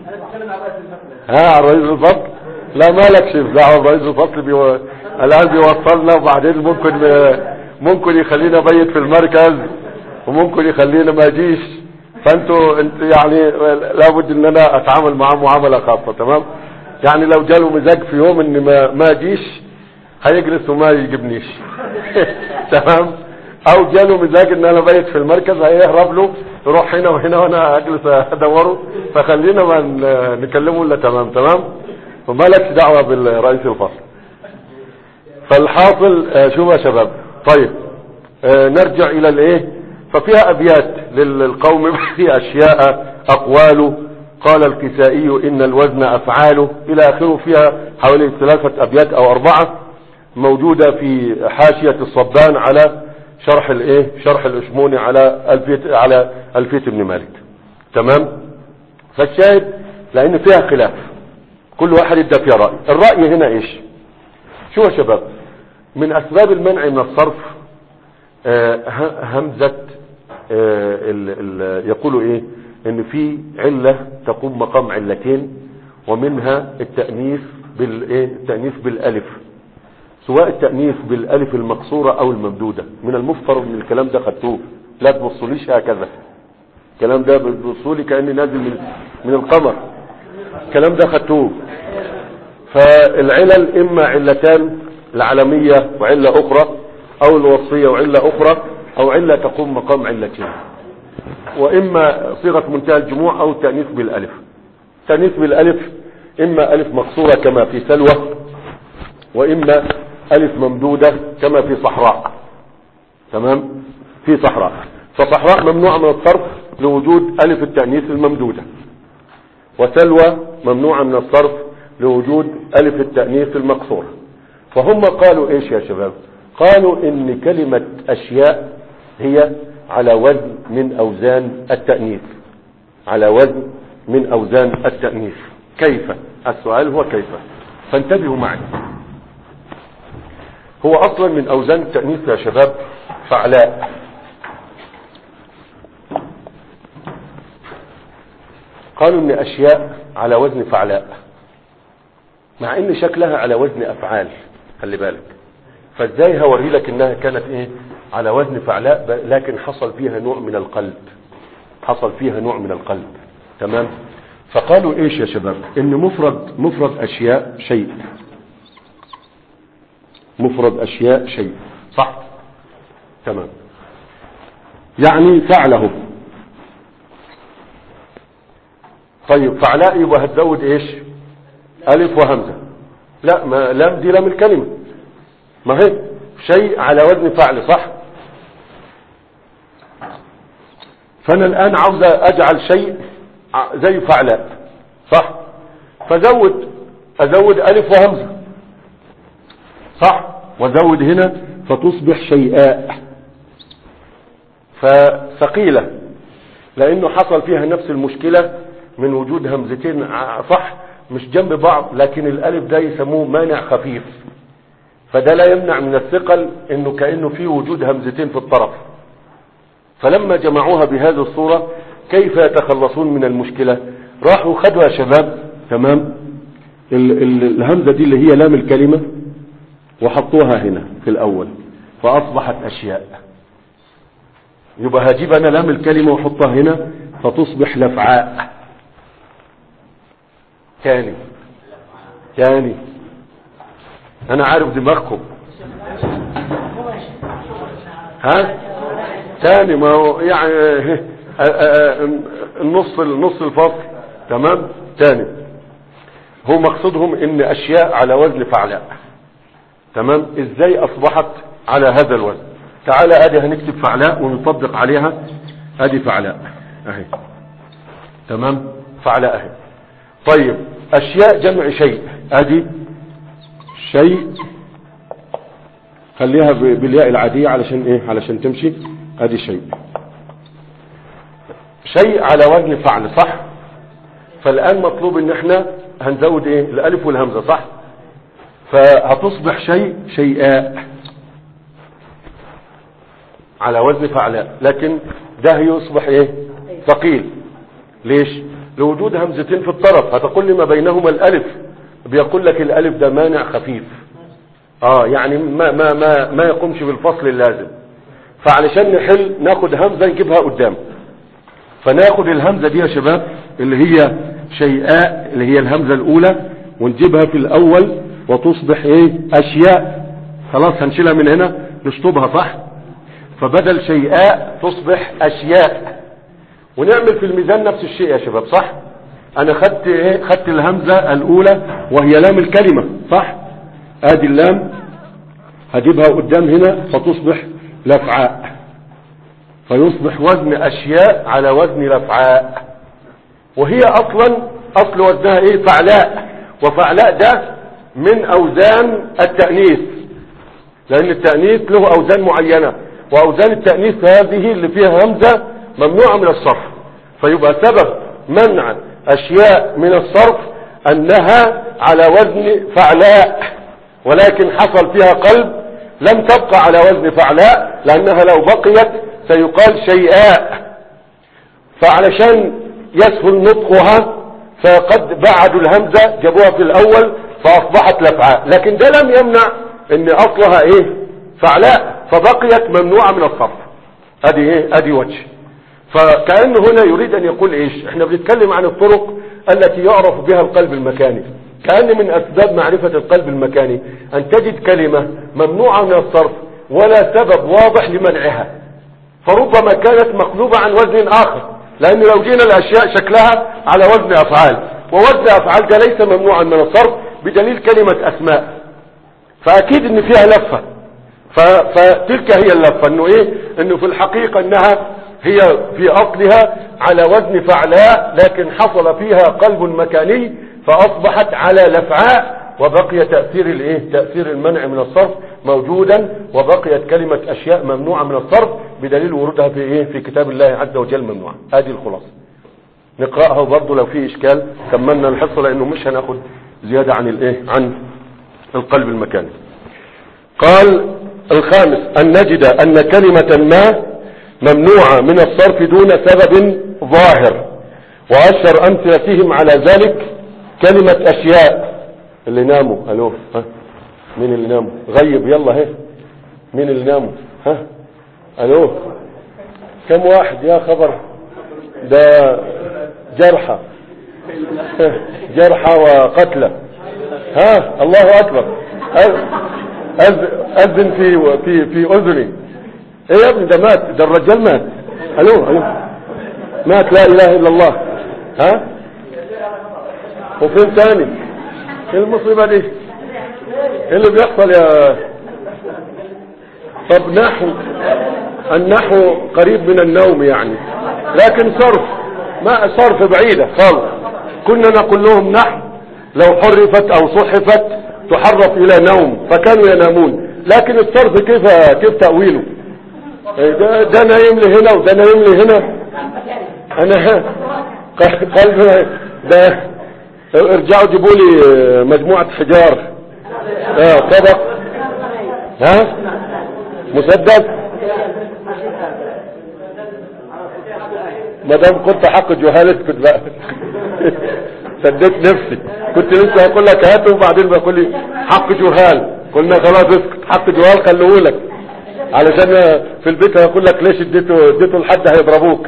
Speaker 1: ها رئيس الفصل لا مالك شيف دعوه رئيس الفصل بيو... الان بيوصلنا وبعدين ممكن ممكن يخلينا بيت في المركز وممكن يخلينا ما اجيش فانتوا انت يعني لابد ان انا اتعامل معاه معامله خاصه تمام يعني لو جاله مزاج في يوم ان ما ما اجيش هيجلس وما يجيبنيش تمام او جاله مزاج ان انا بيت في المركز هيهرب له يروح هنا وهنا وانا اجلس ادوره فخلينا ما نكلمه الا تمام تمام ومالكش دعوه بالرئيس الفصل فالحاصل شوف يا شباب طيب نرجع الى الايه ففيها ابيات للقوم في اشياء اقوال قال الكسائي إن الوزن أفعاله إلى آخره فيها حوالي ثلاثة أبيات أو أربعة موجودة في حاشية الصبان على شرح الايه شرح الاشموني على الفيت على الفيت ابن مالك تمام فالشاهد لان فيها خلاف كل واحد ادى فيها رأي الرأي هنا ايش شو يا شباب من اسباب المنع من الصرف آه همزة آه ال ال يقولوا ايه ان في علة تقوم مقام علتين ومنها التأنيث بالايه التأنيث بالالف سواء التأنيث بالالف المقصورة او الممدودة من المفترض من الكلام ده خدتوه لا تبصوليش هكذا الكلام ده بتبصولي كأني نازل من, من القمر الكلام ده خدتوه فالعلل اما علتان العالمية وعلة اخرى او الوصية وعلة اخرى او علة تقوم مقام علتين واما صيغة منتهى الجموع او التأنيث بالالف التأنيث بالالف اما الف مقصورة كما في سلوى واما الف ممدودة كما في صحراء تمام في صحراء فصحراء ممنوع من الصرف لوجود الف التأنيث الممدودة وسلوى ممنوعة من الصرف لوجود الف التأنيث المقصورة فهم قالوا ايش يا شباب قالوا ان كلمة اشياء هي على وزن من اوزان التأنيث على وزن من اوزان التأنيث كيف السؤال هو كيف فانتبهوا معي هو اصلا من اوزان التأنيث يا شباب فعلاء قالوا ان اشياء على وزن فعلاء مع ان شكلها على وزن افعال خلي بالك فازاي هوري لك انها كانت ايه على وزن فعلاء لكن حصل فيها نوع من القلب حصل فيها نوع من القلب تمام فقالوا ايش يا شباب ان مفرد مفرد اشياء شيء مفرد اشياء شيء صح تمام يعني فعله طيب فعلاء يبقى هتزود ايش الف وهمزة لا ما لام دي لام الكلمة ما هي شيء على وزن فعل صح فانا الان عاوز اجعل شيء زي فعلاء صح فزود ازود الف وهمزة صح وزود هنا فتصبح شيئاء فثقيلة لانه حصل فيها نفس المشكلة من وجود همزتين صح مش جنب بعض لكن الالف ده يسموه مانع خفيف فده لا يمنع من الثقل انه كأنه في وجود همزتين في الطرف فلما جمعوها بهذه الصورة كيف يتخلصون من المشكلة راحوا خدوا يا شباب تمام ال ال الهمزة دي اللي هي لام الكلمة وحطوها هنا في الاول فاصبحت اشياء يبقى هجيب انا لام الكلمة واحطها هنا فتصبح لفعاء تاني تاني انا عارف دماغكم ها تاني ما هو يعني النص النص الفصل تمام تاني هو مقصدهم ان اشياء على وزن فعلاء تمام ازاي اصبحت على هذا الوزن تعالى ادي هنكتب فعلاء ونطبق عليها ادي فعلاء اهي تمام فعلاء اهي طيب اشياء جمع شيء ادي شيء خليها بالياء العادية علشان ايه علشان تمشي ادي شيء شيء على وزن فعل صح فالان مطلوب ان احنا هنزود ايه الالف والهمزة صح فهتصبح شيء شيئاء على وزن فعلاء لكن ده يصبح ايه ثقيل ليش لوجود همزتين في الطرف هتقول لي ما بينهما الالف بيقول لك الالف ده مانع خفيف اه يعني ما ما ما ما يقومش بالفصل اللازم فعلشان نحل ناخد همزه نجيبها قدام فناخد الهمزه دي يا شباب اللي هي شيئاء اللي هي الهمزه الاولى ونجيبها في الاول وتصبح ايه اشياء خلاص هنشيلها من هنا نشطبها صح فبدل شيئاء تصبح اشياء ونعمل في الميزان نفس الشيء يا شباب صح انا خدت ايه خدت الهمزة الاولى وهي لام الكلمة صح ادي اللام هجيبها قدام هنا فتصبح لفعاء فيصبح وزن اشياء على وزن لفعاء وهي اصلا اصل وزنها ايه فعلاء وفعلاء ده من اوزان التأنيث لان التأنيث له اوزان معينة واوزان التأنيث هذه اللي فيها همزة ممنوعة من الصرف فيبقى سبب منع اشياء من الصرف انها على وزن فعلاء ولكن حصل فيها قلب لم تبقى على وزن فعلاء لانها لو بقيت سيقال شيئاء فعلشان يسهل نطقها فقد بعدوا الهمزة جابوها في الاول فاصبحت لفعاء لكن ده لم يمنع ان اصلها ايه فعلاء فبقيت ممنوعة من الصرف ادي ايه ادي وجه فكأنه هنا يريد ان يقول ايش احنا بنتكلم عن الطرق التي يعرف بها القلب المكاني كأن من اسباب معرفة القلب المكاني ان تجد كلمة ممنوعة من الصرف ولا سبب واضح لمنعها فربما كانت مقلوبة عن وزن اخر لان لو جينا الاشياء شكلها على وزن افعال ووزن افعال ده ليس ممنوعا من الصرف بدليل كلمة اسماء فاكيد ان فيها لفة فتلك هي اللفة انه ايه انه في الحقيقة انها هي في اصلها على وزن فعلاء لكن حصل فيها قلب مكاني فاصبحت على لفعاء وبقي تأثير الايه تأثير المنع من الصرف موجودا وبقيت كلمة اشياء ممنوعة من الصرف بدليل ورودها في ايه في كتاب الله عز وجل ممنوعة هذه الخلاصة نقرأها برضو لو في اشكال كملنا الحصة لانه مش هناخد زيادة عن الايه عن القلب المكاني قال الخامس ان نجد ان كلمة ما ممنوعة من الصرف دون سبب ظاهر واشهر امثلتهم على ذلك كلمة اشياء اللي ناموا الو ها مين اللي ناموا غيب يلا ها مين اللي ناموا ها الو كم واحد يا خبر ده جرحى جرحى وقتلى ها الله اكبر اذن في في في اذني ايه يا ابني ده مات ده الرجال مات الو الو مات لا اله الا الله ها وفين تاني ايه المصيبة دي ايه اللي بيحصل يا طب نحو النحو قريب من النوم يعني لكن صرف ما صرف بعيدة خالص كنا نقول لهم نحو لو حرفت او صحفت تحرف الى نوم فكانوا ينامون لكن الصرف كيف كيف تأويله ده, ده نايم لي هنا وده نايم لي هنا انا قلب ده ارجعوا جيبوا لي مجموعة حجار اه طبق ها مسدس ما دام كنت حق جهال اسكت بقى سديت نفسي كنت لسه هقول لك هاته وبعدين بقول لي حق جهال قلنا خلاص اسكت حق جهال خلوه لك علشان في البيت هقول لك ليش اديته اديته لحد هيضربوك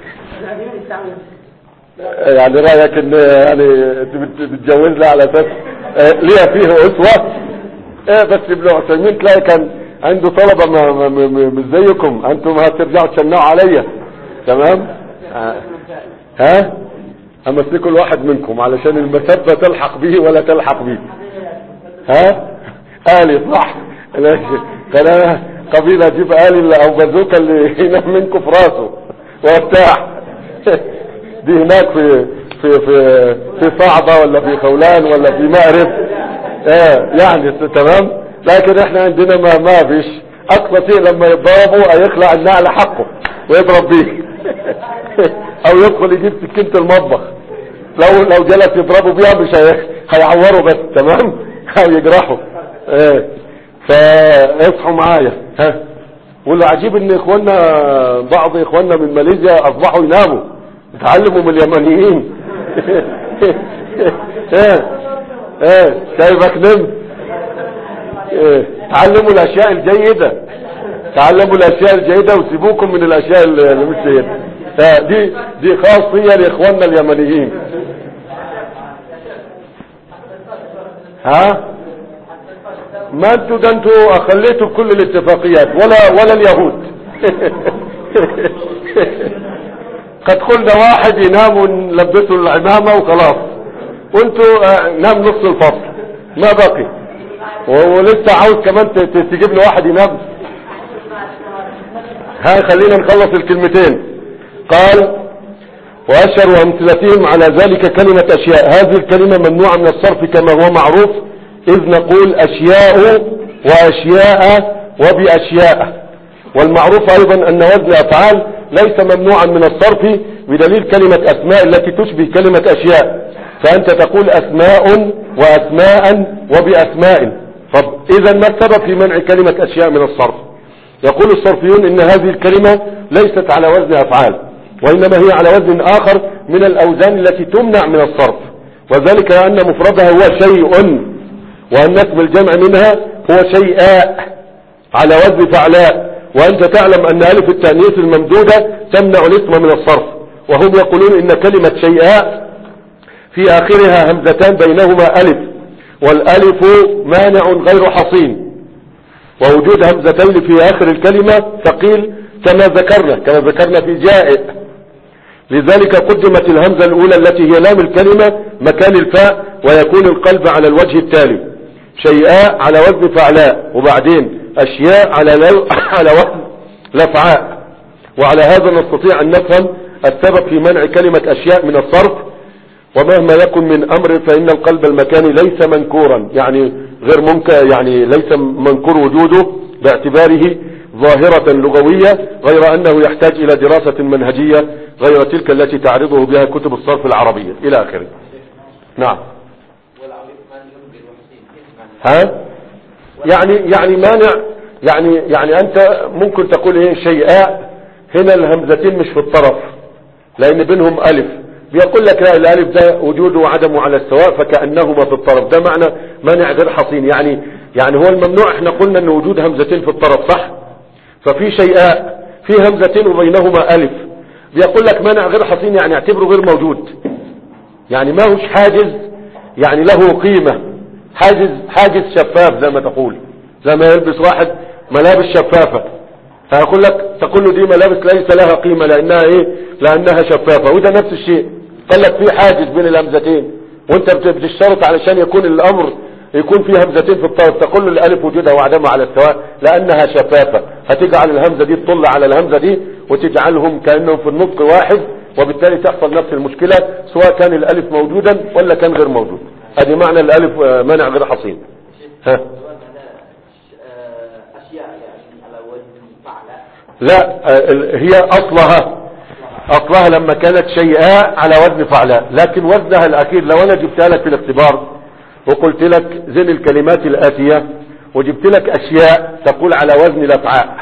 Speaker 1: يعني رايك ان يعني بتجوزنا على اساس ليها فيه اسوه ايه بس ابن عثيمين تلاقي كان عنده طلبه ما مش زيكم انتم هترجعوا تشنعوا عليا تمام ها امسكوا الواحد منكم علشان المسبه تلحق به ولا تلحق به ها آلي صح قال قبيلة اجيب آلي او بازوكا اللي ينام منكم في راسه وارتاح دي هناك في في في في صعبة ولا في خولان ولا في مأرب اه يعني تمام لكن احنا عندنا ما ما فيش اقصى شيء لما يضربوا يخلع النعل حقه ويضرب بيه او يدخل يجيب سكينة المطبخ لو لو جلس يضربوا بيها مش هيعوروا بس تمام او يجرحوا ايه فاصحوا معايا ها واللي عجيب ان اخواننا بعض اخواننا من ماليزيا اصبحوا يناموا اتعلموا من اليمنيين ايه ايه شايفك نمت ايه تعلموا الاشياء الجيدة تعلموا الاشياء الجيدة وسيبوكم من الاشياء اللي مش جيدة دي دي خاصية لاخواننا اليمنيين ها ما انتوا ده انتوا اخليتوا كل الاتفاقيات ولا ولا اليهود قد قلنا واحد ينام ونلبسه العمامة وخلاص وانتوا اه نام نص الفصل ما بقي ولسه عاوز كمان تجيب لي واحد ينام ها خلينا نخلص الكلمتين قال وأشهر أمثلتهم على ذلك كلمة أشياء هذه الكلمة ممنوعة من الصرف كما هو معروف إذ نقول أشياء وأشياء وبأشياء والمعروف أيضا أن وزن أفعال ليس ممنوعا من الصرف بدليل كلمة أسماء التي تشبه كلمة أشياء فأنت تقول أسماء وأسماء وبأسماء طب إذا ما السبب في منع كلمة أشياء من الصرف يقول الصرفيون إن هذه الكلمة ليست على وزن أفعال وإنما هي على وزن آخر من الأوزان التي تمنع من الصرف وذلك أن مفردها هو شيء وأن اسم الجمع منها هو شيئاء على وزن فعلاء وأنت تعلم أن ألف التأنيث الممدودة تمنع الاسم من الصرف وهم يقولون إن كلمة شيئاء في آخرها همزتان بينهما ألف والألف مانع غير حصين ووجود همزتين في آخر الكلمة ثقيل كما ذكرنا كما ذكرنا في جائع لذلك قدمت الهمزة الأولى التي هي لام الكلمة مكان الفاء ويكون القلب على الوجه التالي شيئاء على وزن فعلاء وبعدين أشياء على لو على وزن لفعاء وعلى هذا نستطيع أن نفهم السبب في منع كلمة أشياء من الصرف ومهما يكن من أمر فإن القلب المكاني ليس منكورا يعني غير منكر يعني ليس منكور وجوده باعتباره ظاهرة لغوية غير أنه يحتاج إلى دراسة منهجية غير تلك التي تعرضه بها كتب الصرف العربية إلى آخره نعم ها يعني يعني مانع يعني يعني أنت ممكن تقول إيه شيئاء هنا الهمزتين مش في الطرف لأن بينهم ألف بيقول لك لا الألف ده وجوده وعدمه على السواء فكأنهما في الطرف ده معنى مانع غير حصين يعني يعني هو الممنوع احنا قلنا ان وجود همزتين في الطرف صح ففي شيئاء في همزتين وبينهما ألف بيقول لك مانع غير حصين يعني اعتبره غير موجود يعني ما هوش حاجز يعني له قيمة حاجز حاجز شفاف زي ما تقول زي ما يلبس واحد ملابس شفافة فيقول لك تقول له دي ملابس ليس لها قيمة لأنها ايه لأنها شفافة وده نفس الشيء قال لك في حاجز بين الهمزتين وانت بتشترط علشان يكون الامر يكون في همزتين في الطرف تقول له الالف وجودها وعدمها على السواء لانها شفافة هتجعل الهمزة دي تطل على الهمزة دي وتجعلهم كأنهم في النطق واحد وبالتالي تحصل نفس المشكلة سواء كان الالف موجودا ولا كان غير موجود ادي معنى الالف منع غير حصين ها لا هي اصلها اصلها لما كانت شيئاء على وزن فعلاء لكن وزنها الاخير لو انا جبتها لك في الاختبار وقلت لك زن الكلمات الاتية وجبت لك اشياء تقول على وزن الافعاء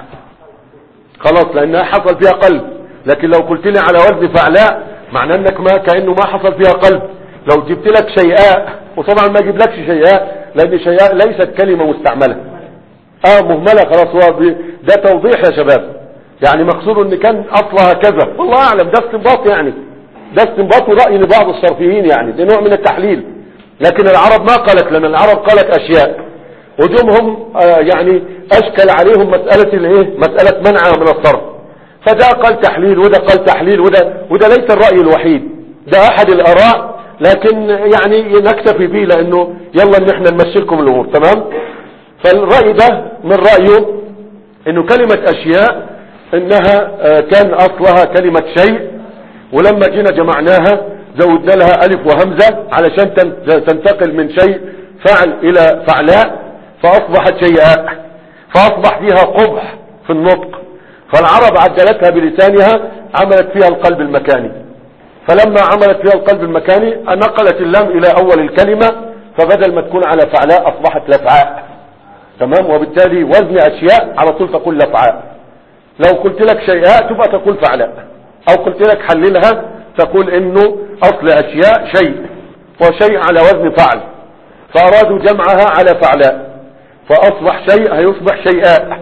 Speaker 1: خلاص لانها حصل فيها قلب لكن لو قلت لي على وزن فعلاء معناه انك ما كأنه ما حصل فيها قلب لو جبت لك شيئاء وطبعا ما اجيب لكش شيئاء لان شيئاء ليست كلمة مستعملة اه مهملة خلاص هو ده توضيح يا شباب يعني مقصود ان كان اصلها كذا والله اعلم ده استنباط يعني ده استنباط ورأي لبعض الصرفيين يعني ده نوع من التحليل لكن العرب ما قالت لنا العرب قالت اشياء وجومهم آه يعني اشكل عليهم مسألة الايه مسألة منعها من الصرف فده قال تحليل وده قال تحليل وده وده ليس الرأي الوحيد ده احد الاراء لكن يعني نكتفي به لانه يلا ان احنا نمشي لكم الامور تمام فالرأي ده من رأيه انه كلمة اشياء انها كان اصلها كلمة شيء ولما جينا جمعناها زودنا لها الف وهمزة علشان تنتقل من شيء فعل الى فعلاء فاصبحت شيئاء فاصبح فيها قبح في النطق فالعرب عدلتها بلسانها عملت فيها القلب المكاني فلما عملت فيها القلب المكاني نقلت اللام الى اول الكلمة فبدل ما تكون على فعلاء اصبحت لفعاء تمام وبالتالي وزن اشياء على طول تقول لفعاء لو قلت لك شيئاء تبقى تقول فعلاء او قلت لك حللها تقول انه اصل اشياء شيء وشيء على وزن فعل فارادوا جمعها على فعلاء فاصبح شيء هيصبح شيئاء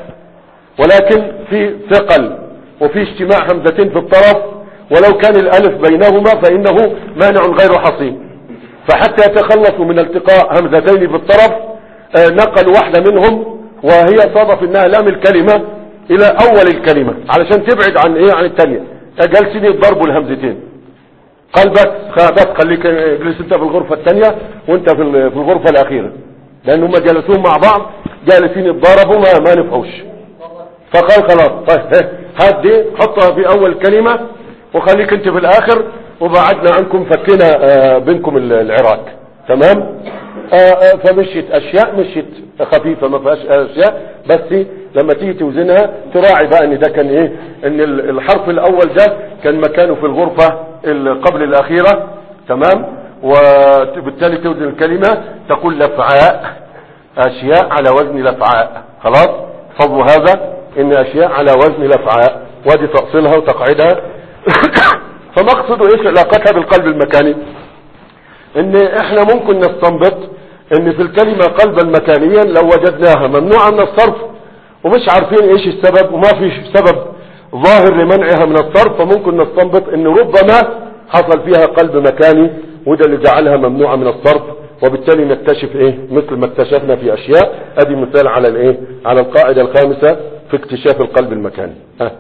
Speaker 1: ولكن في ثقل وفي اجتماع همزتين في الطرف ولو كان الالف بينهما فانه مانع غير حصين فحتى يتخلصوا من التقاء همزتين في الطرف نقل واحدة منهم وهي صادف انها لام الكلمة الى اول الكلمة علشان تبعد عن ايه عن التانية جالسين يضربوا الهمزتين قال بس بس خليك اجلس انت في الغرفة التانية وانت في في الغرفة الاخيرة لان هم جالسون مع بعض جالسين يتضاربوا ما, ما نفعوش فقال خلاص طيب هات دي حطها في اول كلمة وخليك انت في الاخر وبعدنا عنكم فكنا آه، بينكم ال- العراك تمام آه، آه، فمشيت اشياء مشيت خفيفه ما فيهاش اشياء بس لما تيجي توزنها تراعي بقى ان ده كان ايه ان ال- الحرف الاول ده كان مكانه في الغرفه ال- قبل الاخيره تمام وبالتالي توزن الكلمه تقول لفعاء اشياء على وزن لفعاء خلاص فضل هذا ان اشياء على وزن لفعاء وادي تأصيلها وتقعيدها فمقصد ايش علاقتها بالقلب المكاني ان احنا ممكن نستنبط ان في الكلمة قلبا مكانيا لو وجدناها ممنوعة من الصرف ومش عارفين ايش السبب وما في سبب ظاهر لمنعها من الصرف فممكن نستنبط ان ربما حصل فيها قلب مكاني وده اللي جعلها ممنوعة من الصرف وبالتالي نكتشف ايه مثل ما اكتشفنا في اشياء ادي مثال على الايه على القاعدة الخامسة في اكتشاف القلب المكاني ها.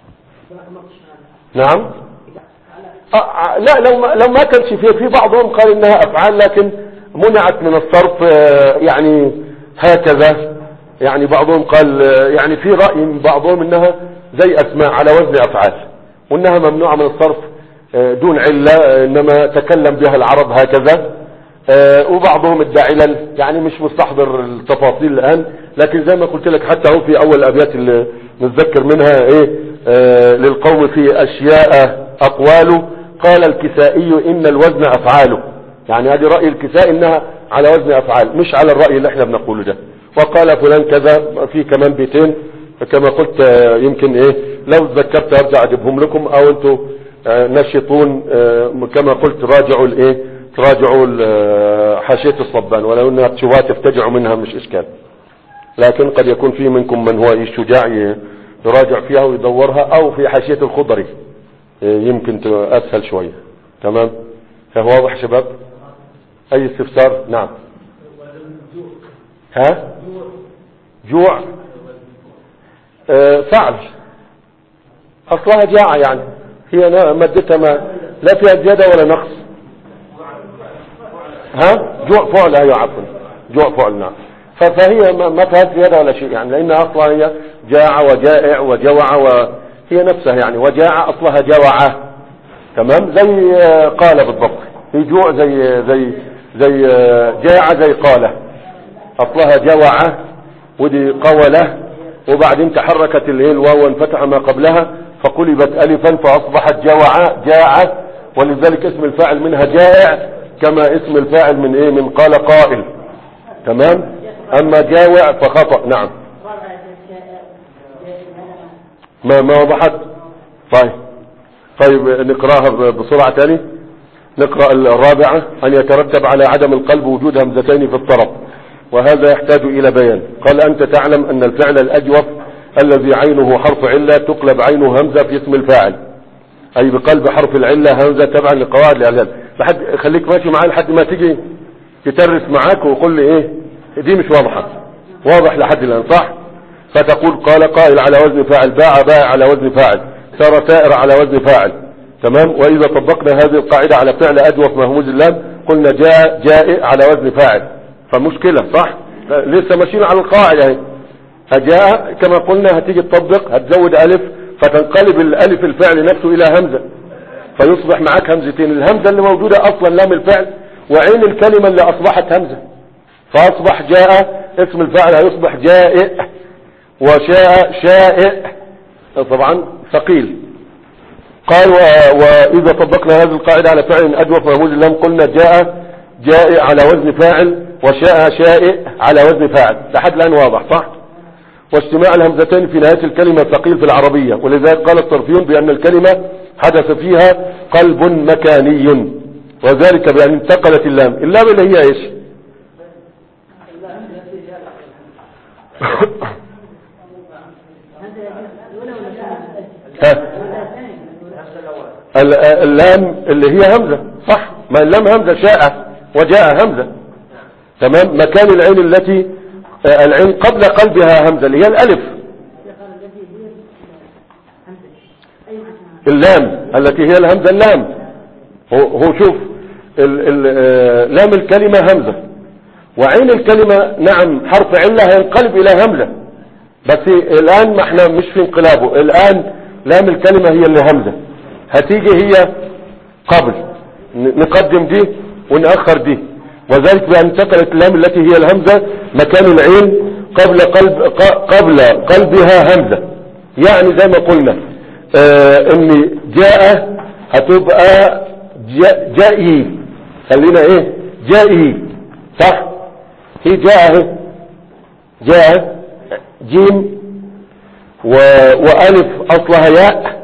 Speaker 1: نعم آه، لا لو ما لو ما كانش فيه في بعضهم قال انها افعال لكن منعت من الصرف آه، يعني هكذا يعني بعضهم قال آه، يعني في رأي من بعضهم انها زي اسماء على وزن افعال وانها ممنوعة من الصرف آه، دون علة آه، انما تكلم بها العرب هكذا آه، وبعضهم الداعلل يعني مش مستحضر التفاصيل الان لكن زي ما قلت لك حتى هو في اول الابيات اللي نتذكر منها ايه آه، للقوم في اشياء اقواله قال الكسائي ان الوزن افعاله يعني هذه رأي الكسائي انها على وزن افعال مش على الرأي اللي احنا بنقوله ده وقال فلان كذا في كمان بيتين كما قلت آه، يمكن ايه لو تذكرت ارجع اجيبهم لكم او انتوا آه، نشطون آه، كما قلت راجعوا الايه تراجعوا ال- حاشية الصبان ولو انها تشوات تفتجعوا منها مش اشكال لكن قد يكون في منكم من هو شجاع ي- يراجع فيها ويدورها او في حاشية الخضري يمكن ت- اسهل شوية تمام فهو واضح شباب اي استفسار نعم ها جوع آه، فعل اصلها جاعة يعني هي نا- مادتها ما لا فيها زيادة ولا نقص ها جوع فعل ايوه عفوا جوع فعل نعم ف- فهي ما ما فيها زيادة ولا شيء يعني لان اصلها هي جاع وجائع وجوع وهي نفسها يعني وجاع اصلها جوعة تمام زي آه، قال بالضبط في جوع زي زي زي آه، جاع زي قال اصلها جوعة ودي قولة وبعدين تحركت الايه الواو وانفتح ما قبلها فقلبت الفا فاصبحت جوعة جاعة ولذلك اسم الفاعل منها جائع كما اسم الفاعل من ايه من قال قائل تمام اما جاوع فخطأ نعم ما ما وضحت طيب طيب نقراها ب- بسرعة تاني نقرأ الرابعة أن يترتب على عدم القلب وجود همزتين في الطرف وهذا يحتاج إلى بيان قال أنت تعلم أن الفعل الأجوف الذي عينه حرف علة تقلب عينه همزة في اسم الفاعل أي بقلب حرف العلة همزة تبعا لقواعد الإعلان لحد خليك ماشي معايا لحد ما تيجي تترس معاك وقول لي إيه دي مش واضحة واضح لحد الآن صح فتقول قال قائل على وزن فاعل باع باع على وزن فاعل سار سائر على وزن فاعل تمام وإذا طبقنا هذه القاعدة على فعل أجوف مهموز اللام قلنا جاء جائع على وزن فاعل فمشكلة صح لسه ماشيين على القاعدة اهي هجاء كما قلنا هتيجي تطبق هتزود ألف فتنقلب الألف الفعل نفسه إلى همزة فيصبح معاك همزتين الهمزة اللي موجودة أصلا لام الفعل وعين الكلمة اللي أصبحت همزة فأصبح جاء اسم الفاعل هيصبح جائع وشاء شائع طبعا ثقيل قال و- وإذا طبقنا هذه القاعدة على فعل أجوف مهموز اللام قلنا جاء جائع على وزن فاعل وشاء شائع على وزن فاعل لحد الآن واضح صح واجتماع الهمزتين في نهاية الكلمة ثقيل في العربية ولذلك قال الصرفيون بأن الكلمة حدث فيها قلب مكاني وذلك بأن انتقلت اللام اللام اللي هي ايش ها ال- اللام اللي هي همزة صح ما اللام همزة شاء وجاء همزة تمام مكان العين التي آه، العين قبل قلبها همزة اللي هي الألف اللام التي هي الهمزة اللام هو, هو شوف ال ال آه، لام الكلمة همزة وعين الكلمة نعم حرف علة هينقلب إلى همزة بس الآن ما احنا مش في انقلابه الآن لام الكلمة هي اللي همزة هتيجي هي قبل ن- نقدم دي ونأخر دي وذلك بأن انتقلت اللام التي هي الهمزة مكان العين قبل قلب ق- قبل قلبها همزة يعني زي ما قلنا آه ان جاء هتبقى جاء جائي خلينا ايه جائي صح هي جاء اهي جاء جيم و... وألف أصلها ياء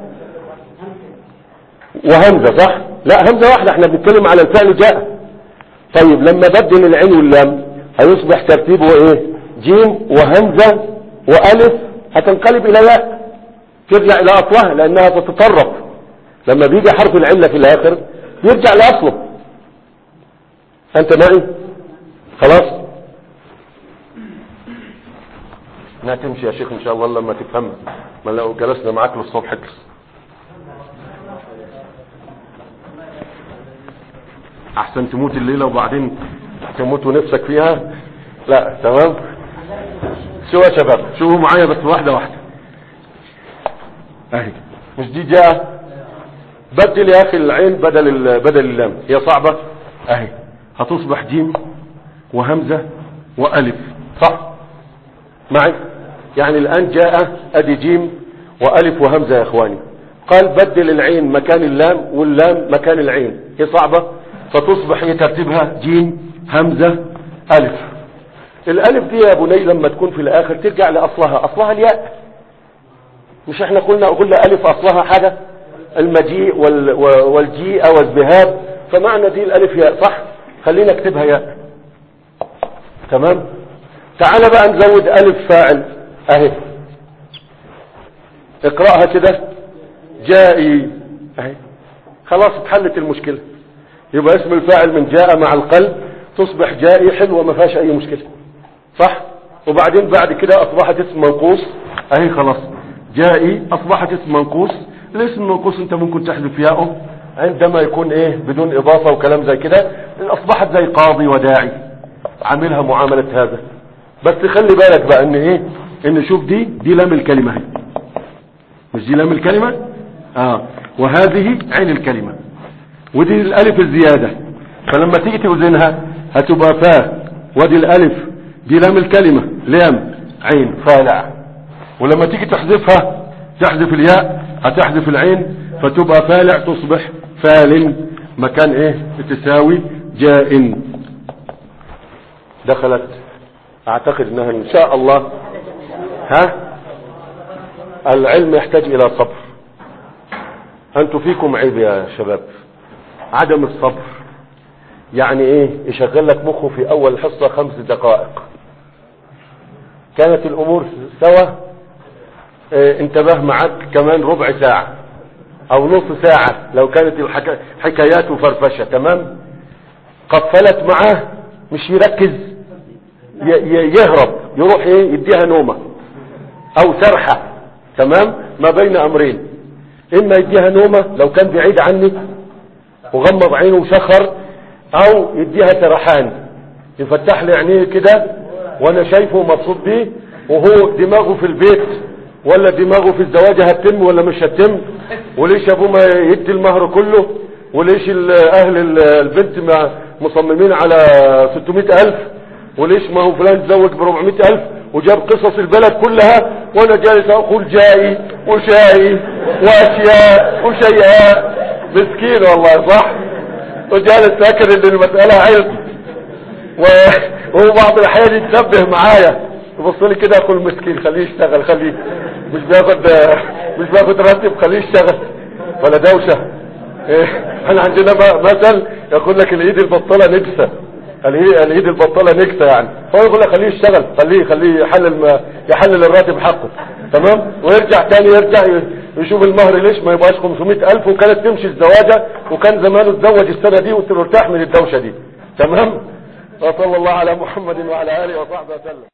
Speaker 1: وهمزة صح لا همزة واحدة احنا بنتكلم على الفعل جاء طيب لما بدل العين واللام هيصبح ترتيبه ايه جيم وهمزة وألف هتنقلب إلى ياء ترجع إلى أصلها لأنها تتطرف لما بيجي حرف العلة في الآخر يرجع لأصله أنت معي خلاص انها تمشي يا شيخ ان شاء الله لما تفهم ما لو جلسنا معاك للصبح اجلس احسن تموت الليلة وبعدين تموت ونفسك فيها لا تمام شو يا شباب شو معايا بس واحدة واحدة اهي مش دي جاء بدل يا اخي العين بدل ال- بدل اللام هي صعبة اهي هتصبح جيم وهمزة والف صح معي يعني الآن جاء أدي جيم وألف وهمزة يا إخواني قال بدل العين مكان اللام واللام مكان العين هي صعبة فتصبح هي ترتيبها جيم همزة ألف الألف دي يا بني لما تكون في الآخر ترجع لأصلها أصلها الياء مش احنا قلنا قلنا ألف أصلها حاجة المجيء وال والجيء والذهاب فمعنى دي الألف ياء صح خلينا اكتبها ياء تمام تعال بقى نزود ألف فاعل أهي اقرأها كده جائي أهي خلاص اتحلت المشكلة يبقى اسم الفاعل من جاء مع القلب تصبح جائي حلوة ما فيهاش أي مشكلة صح وبعدين بعد كده أصبحت اسم منقوص أهي خلاص جائي أصبحت اسم منقوص الاسم المنقوص أنت ممكن تحذف ياءه عندما يكون إيه بدون إضافة وكلام زي كده أصبحت زي قاضي وداعي عاملها معاملة هذا بس خلي بالك بقى ان ايه ان شوف دي دي لام الكلمة هي مش دي لام الكلمة اه وهذه عين الكلمة ودي الالف الزيادة فلما تيجي توزنها هتبقى فاء ودي الالف دي لام الكلمة لام عين فالع ولما تيجي تحذفها تحذف الياء هتحذف العين فتبقى فالع تصبح فال مكان ايه تساوي جاء دخلت اعتقد انها ان شاء الله ها العلم يحتاج الى صبر انتوا فيكم عيب يا شباب عدم الصبر يعني ايه يشغل لك مخه في اول حصة خمس دقائق كانت الامور سوا اه انتبه معك كمان ربع ساعة او نص ساعة لو كانت الحكايات وفرفشة تمام قفلت معاه مش يركز يهرب يروح ايه يديها نومة او سرحة تمام ما بين امرين اما يديها نومة لو كان بعيد عني وغمض عينه وشخر او يديها سرحان يفتح لي عينيه كده وانا شايفه مبسوط بيه وهو دماغه في البيت ولا دماغه في الزواج هتتم ولا مش هتتم وليش ابوه ما يدي المهر كله وليش اهل البنت ما مصممين على 600 الف وليش ما هو فلان تزوج ب 400 الف وجاب قصص البلد كلها وانا جالس اقول جاي وشاي واشياء وشيئاء مسكين والله صح وجالس فاكر ان المسألة علم وهو بعض الاحيان يتنبه معايا يبص لي كده اقول مسكين خليه يشتغل خليه مش بياخد مش بياخد راتب خليه يشتغل ولا دوشة إيه؟ احنا عندنا مثل يقول لك الايد البطالة نجسة الايد البطالة نكسة يعني هو يقول لك خليه يشتغل خليه خليه يحلل يحلل الراتب حقه تمام ويرجع تاني يرجع يشوف المهر ليش ما يبقاش 500 الف وكانت تمشي الزواجة وكان زمانه اتزوج السنة دي وترتاح من الدوشة دي تمام وصلى الله على محمد وعلى اله وصحبه وسلم